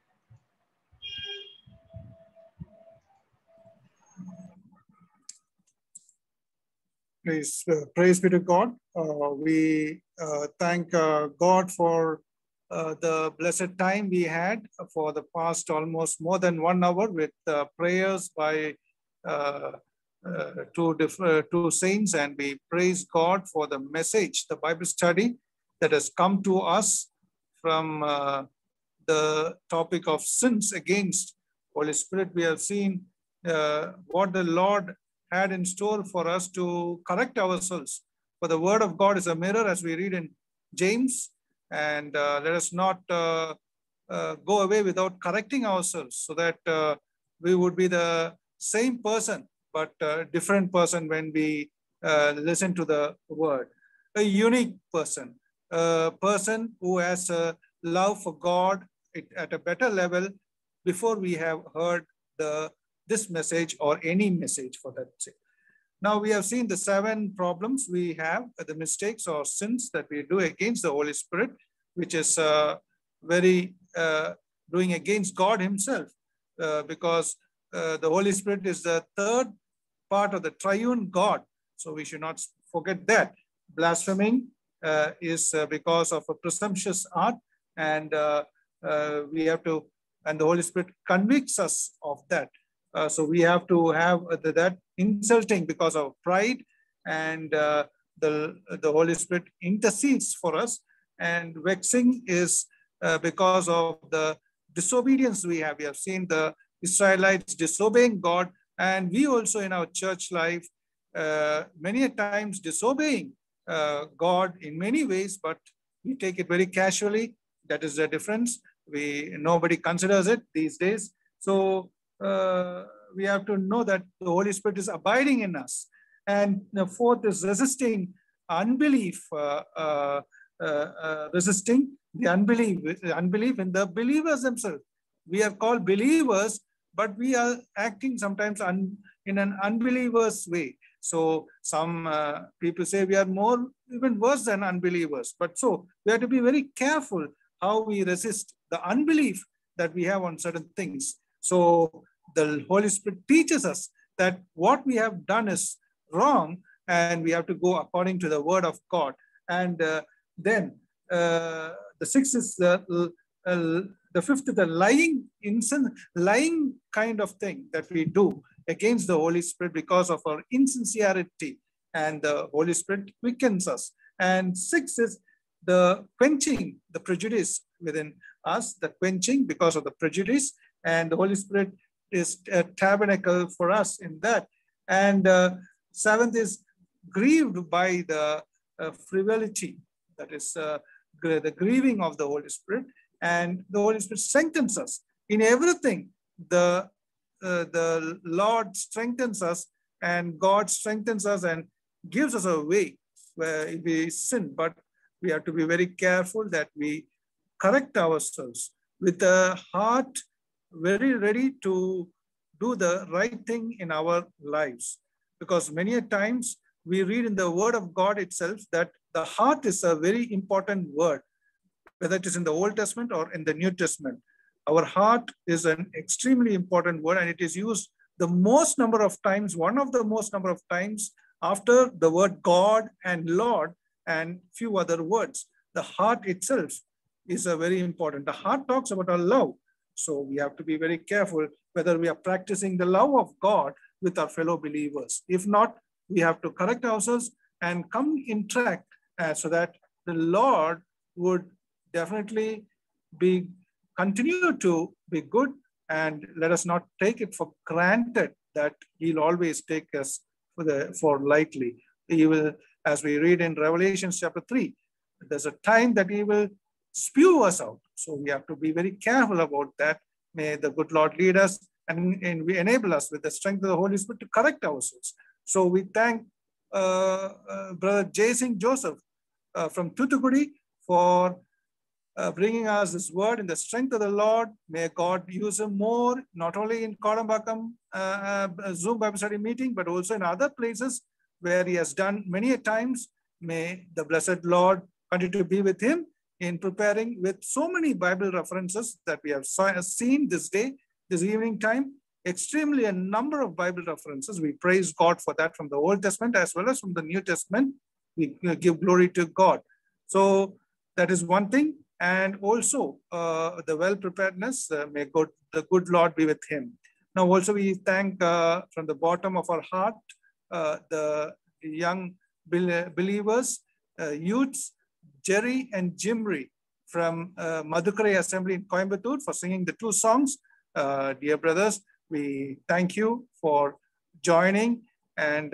Praise, uh, praise be to God. Uh, we uh, thank uh, God for uh, the blessed time we had for the past almost more than one hour with uh, prayers by uh, uh, two, diff- uh, two saints, and we praise God for the message, the Bible study that has come to us from uh, the topic of sins against Holy Spirit. We have seen uh, what the Lord had in store for us to correct ourselves. For the word of God is a mirror, as we read in James, and uh, let us not uh, uh, go away without correcting ourselves so that uh, we would be the same person, but uh, different person when we uh, listen to the word. A unique person, a person who has a love for God it- at a better level before we have heard the this message or any message for that sake. Now we have seen the seven problems we have, uh, the mistakes or sins that we do against the Holy Spirit, which is uh, very uh, doing against God Himself, uh, because uh, the Holy Spirit is the third part of the triune God. So we should not forget that. Blaspheming uh, is uh, because of a presumptuous art, and uh, uh, we have to, and the Holy Spirit convicts us of that. Uh, so we have to have uh, the- that insulting because of pride and uh, the, the Holy Spirit intercedes for us. And vexing is uh, because of the disobedience we have. We have seen the Israelites disobeying God, and we also in our church life, uh, many a times disobeying uh, God in many ways, but we take it very casually. That is the difference. We nobody considers it these days. So uh, we have to know that the Holy Spirit is abiding in us. And the fourth is resisting unbelief, uh, uh, uh, uh, resisting the unbelief, unbelief in the believers themselves. We are called believers, but we are acting sometimes un- in an unbeliever's way. So some uh, people say we are more even worse than unbelievers. But so we have to be very careful how we resist the unbelief that we have on certain things. So the Holy Spirit teaches us that what we have done is wrong and we have to go according to the word of God. And uh, then uh, the sixth is the, uh, the fifth, the lying, insen- lying kind of thing that we do against the Holy Spirit because of our insincerity. And the Holy Spirit quickens us. And six is the quenching, the prejudice within us, the quenching because of the prejudice. And the Holy Spirit is a tabernacle for us in that. And uh, seventh is grieved by the uh, frivolity, that is uh, gr- the grieving of the Holy Spirit. And the Holy Spirit strengthens us in everything. The uh, the Lord strengthens us, and God strengthens us and gives us a way where if we sin, but we have to be very careful that we correct ourselves with a heart very ready to do the right thing in our lives. Because many a times we read in the word of God itself that the heart is a very important word, whether it is in the Old Testament or in the New Testament. Our heart is an extremely important word and it is used the most number of times, one of the most number of times after the word God and Lord and few other words. The heart itself is a very important. The heart talks about our love. So we have to be very careful whether we are practicing the love of God with our fellow believers. If not, we have to correct ourselves and come in track uh, so that the Lord would definitely be continue to be good and let us not take it for granted that he'll always take us for the for lightly. He will, as we read in Revelation chapter 3, there's a time that he will spew us out. So we have to be very careful about that. May the good Lord lead us and, and we enable us with the strength of the Holy Spirit to correct ourselves. So we thank uh, uh, Brother Jay Singh Joseph uh, from Tutukudi for uh, bringing us this word in the strength of the Lord. May God use him more, not only in Kodambakam uh, uh, Zoom Bible study meeting, but also in other places where he has done many a times. May the blessed Lord continue to be with him in preparing with so many Bible references that we have saw, seen this day, this evening time. Extremely a number of Bible references. We praise God for that from the Old Testament as well as from the New Testament. We give glory to God. So that is one thing and also uh, the well preparedness. Uh, may God, the good Lord be with him. Now, also we thank uh, from the bottom of our heart the young believers, youths, Jerry and Jimry from Madhukare Assembly in Coimbatore for singing the two songs. dear brothers, we thank you for joining and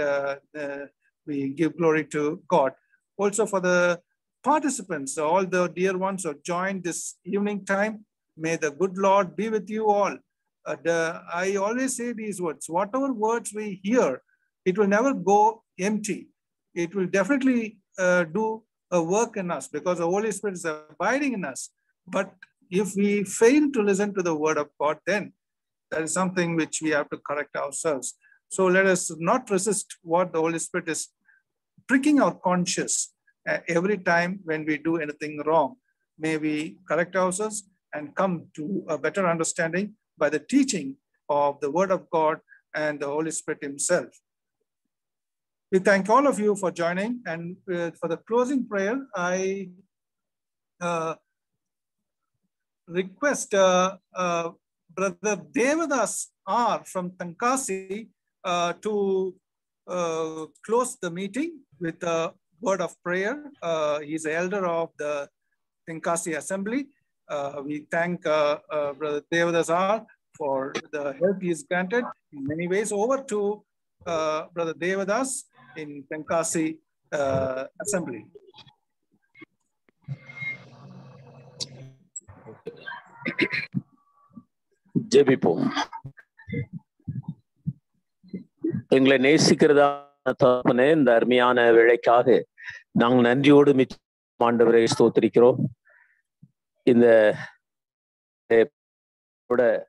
we give glory to God. Also for the participants, all the dear ones who joined this evening time, may the good Lord be with you all. Uh, the, I always say these words, whatever words we hear, it will never go empty. It will definitely uh, do a work in us because the Holy Spirit is abiding in us. But if we fail to listen to the word of God, then that is something which we have to correct ourselves. So let us not resist what the Holy Spirit is pricking our conscience uh, every time when we do anything wrong. May we correct ourselves and come to a better understanding by the teaching of the Word of God and the Holy Spirit Himself. We thank all of you for joining. And uh, for the closing prayer, I uh, request Brother Devadas R from Tankasi to close the meeting with a word of prayer. Uh, he's the elder of the Tenkasi Assembly. Uh, we thank uh, Brother Devadasar for the help he's granted in many ways. Over to Brother Devadas in Tenkasi Assembly. ஜெபிப்போம் எங்களை நேசிக்கிறதா தகப்பனே இந்த அருமையான வேலைக்காக நாங்கள் நன்றியோடு மிச்சம் ஆண்டவரை ஸ்தோத்திரிக்கிறோம் இந்த கூட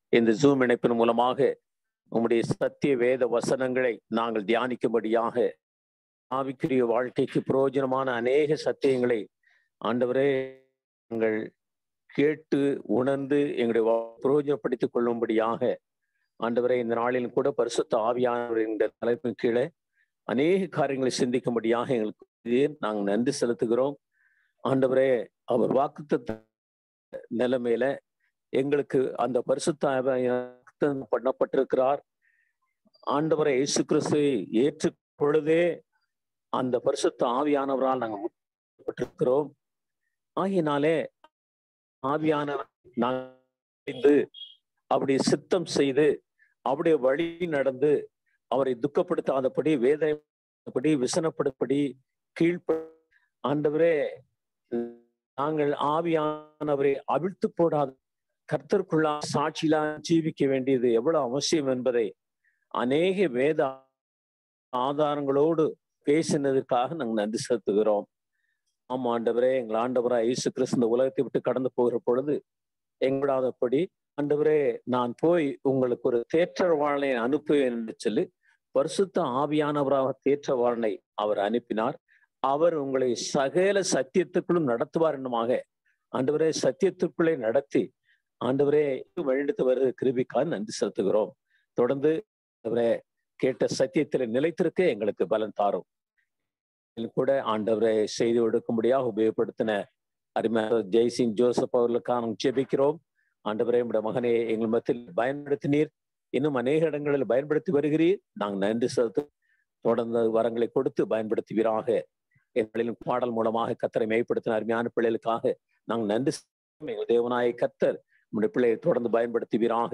இந்த ஜூம் இணைப்பின் மூலமாக உம்முடைய சத்திய வேத வசனங்களை நாங்கள் தியானிக்கும்படியாக ஆவிக்குரிய வாழ்க்கைக்கு பிரயோஜனமான அநேக சத்தியங்களை ஆண்டவரே நாங்கள் கேட்டு உணர்ந்து எங்களுடைய வா- பிரயோஜனப்படுத்திக் கொள்ளும்படியாக ஆண்டவரே இந்த நாளிலும் கூட பரிசுத்த ஆவியானவர் என்ற தலைப்பின் கீழே அநேக காரியங்களை சிந்திக்கும்படியாக எங்களுக்கு உதவியீர். நாங்கள் நன்றி செலுத்துகிறோம் ஆண்டவரே அவர் வாக்குத்த நிலைமையில எங்களுக்கு அந்த பரிசுத்த ஆவியானவர் பண்ணப்பட்டிருக்கிறார் ஆண்டவரை இயேசு கிறிஸ்துவை ஏற்று பொழுதே அந்த பரிசுத்த ஆவியானவரால் நாங்கள் முற்றப்பட்டிருக்கிறோம் ஆகினாலே ஆவியானவர் நாங்கள் அப்படி சித்தம் செய்து அவருடைய வழி நடந்து அவரை துக்கப்படுத்தாதபடி வேதனைப்படி விசனப்படுத்தபடி கீழ்ப்ப ஆண்டவரே நாங்கள் ஆவியானவரை அவிழ்த்து போடாத கர்த்தருக்குள்ளா சாட்சியிலா ஜீவிக்க வேண்டியது எவ்வளவு அவசியம் என்பதை அநேக வேத ஆதாரங்களோடு பேசினதற்காக நாங்கள் நன்றி செலுத்துகிறோம் ஆமா ஆண்டவரே எங்கள் ஆண்டவரா இயேசு கிறிஸ்து இந்த உலகத்தை விட்டு கடந்து போகிற பொழுது எங்களாதபடி ஆண்டவரே நான் போய் உங்களுக்கு ஒரு தேற்றவாளனை அனுப்புவேன் என்று சொல்லி பரிசுத்த ஆவியானவராக தேற்றவாளனை அவர் அனுப்பினார் அவர் உங்களை சகல சத்தியத்துக்குள்ளும் நடத்துவார் என்னுமாக ஆண்டவரே சத்தியத்துக்குள்ளே நடத்தி ஆண்டவரே வழிநடத்து வருகிற கிருபிக்காக நன்றி செலுத்துகிறோம் தொடர்ந்து ஆண்டவரே கேட்ட சத்தியத்தில் நிலைத்திருக்க எங்களுக்கு பலன் தாரும் இதில் கூட ஆண்டவரை செய்தி கொடுக்கும்படியாக உபயோகப்படுத்தின அருமையான ஜெய்சிங் ஜோசப் அவர்களுக்காக நாங்கள் ஜெபிக்கிறோம் ஆண்டவரே உடைய மகனை எங்கள் மத்தியில் பயன்படுத்தினீர் இன்னும் அநேக இடங்களில் பயன்படுத்தி வருகிறீர் நாங்கள் நன்றி செலுத்து தொடர்ந்து வரங்களை கொடுத்து பயன்படுத்துவீராக எங்களின் பாடல் மூலமாக கத்தரை மேம்படுத்தின அருமையான பிள்ளைகளுக்காக நாங்கள் நன்றி செலுத்துகிறோம். எங்கள் தேவனாய கத்தர் நம்முடைய பிள்ளையை தொடர்ந்து பயன்படுத்துவீராக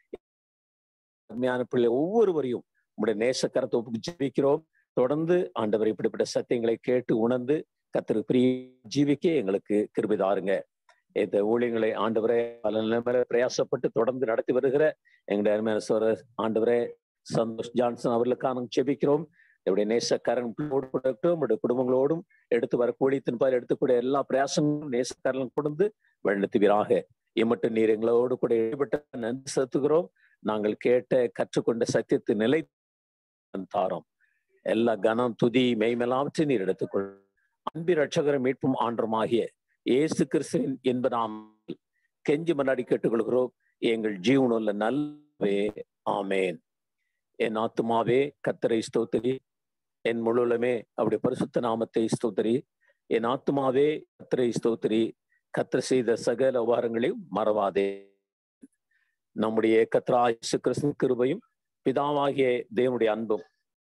அருமையான பிள்ளை ஒவ்வொருவரையும் உங்களுடைய நேசக்கரத்தை ஒப்புக்கு ஜெபிக்கிறோம் தொடர்ந்து ஆண்டவர் இப்படிப்பட்ட சத்தியங்களை கேட்டு உணர்ந்து கத்திர பிரிய ஜீவிக்க எங்களுக்கு கிருபை தாருங்க இந்த ஊழியங்களை ஆண்டவரே பல நிலைமையில பிரயாசப்பட்டு தொடர்ந்து நடத்தி வருகிற எங்களுடைய அருமையான சோழர் ஆண்டவரே சந்தோஷ் ஜான்சன் அவர்களுக்காக நாங்கள் ஜெபிக்கிறோம் என்னுடைய நேசக்காரன் கொடுக்கட்டும் உடைய குடும்பங்களோடும் எடுத்து வர கூலியத்தின் பால் எடுத்துக்கூடிய எல்லா பிரயாசங்களும் நேசக்காரன் கொடுத்து வழிநடத்துவீராக இம்மட்டும் நீர் எங்களோடு கூட ஈடுபட்ட நன்றி செலுத்துகிறோம் நாங்கள் கேட்ட கற்றுக்கொண்ட சத்தியத்தை நிலை தாரோம் எல்லா கனம் துதி மெய்மெல்லாவற்றை நீர் எடுத்துக்கொள் அன்பி ரட்சகர மீட்பும் ஆண்டமாகிய இயேசு கிறிஸ்துவின் என்பதாம் கெஞ்சி மன்னாடி கேட்டுக்கொள்கிறோம் எங்கள் ஜீவனுள்ள நல்லவே ஆமேன் என் ஆத்துமாவே கத்தரை ஸ்தோத்திரி என் முழுலமே அவருடைய பரிசுத்த நாமத்தை ஸ்தோத்திரி என் ஆத்துமாவே கத்தரை ஸ்தோத்திரி கத்தர் செய்த சகல உபகாரங்களையும் மறவாதே நம்முடைய கத்ரா இயேசு கிறிஸ்து கிருபையும் பிதாவாகிய தேவனுடைய அன்பும்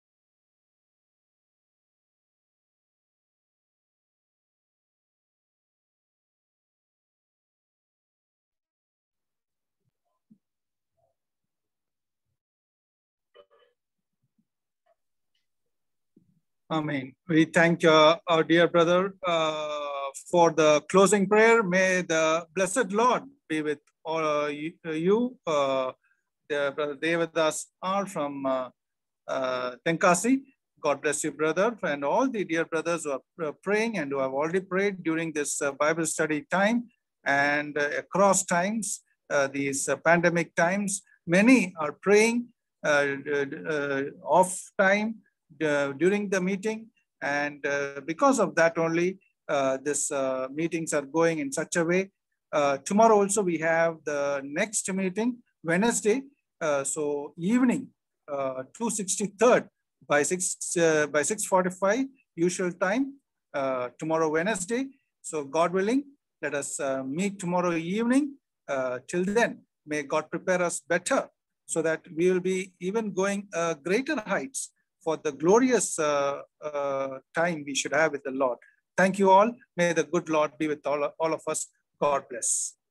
Amen. We thank uh, our dear brother uh, for the closing prayer. May the blessed Lord be with all uh, you, you uh, the brother Devadas R from uh, uh, Tenkasi. God bless you, brother, and all the dear brothers who are uh, praying and who have already prayed during this uh, Bible study time and uh, across times, uh, these uh, pandemic times. Many are praying uh, uh, off time uh, during the meeting. And uh, because of that only, uh, this uh, meetings are going in such a way. Uh, tomorrow also we have the next meeting, Wednesday. Uh, so evening, uh, 263rd by 6 uh, by 6:45 usual time. Uh, tomorrow Wednesday. So God willing, let us uh, meet tomorrow evening. Uh, till then, may God prepare us better so that we will be even going uh, greater heights for the glorious uh, uh, time we should have with the Lord. Thank you all. May the good Lord be with all, all of us. God bless.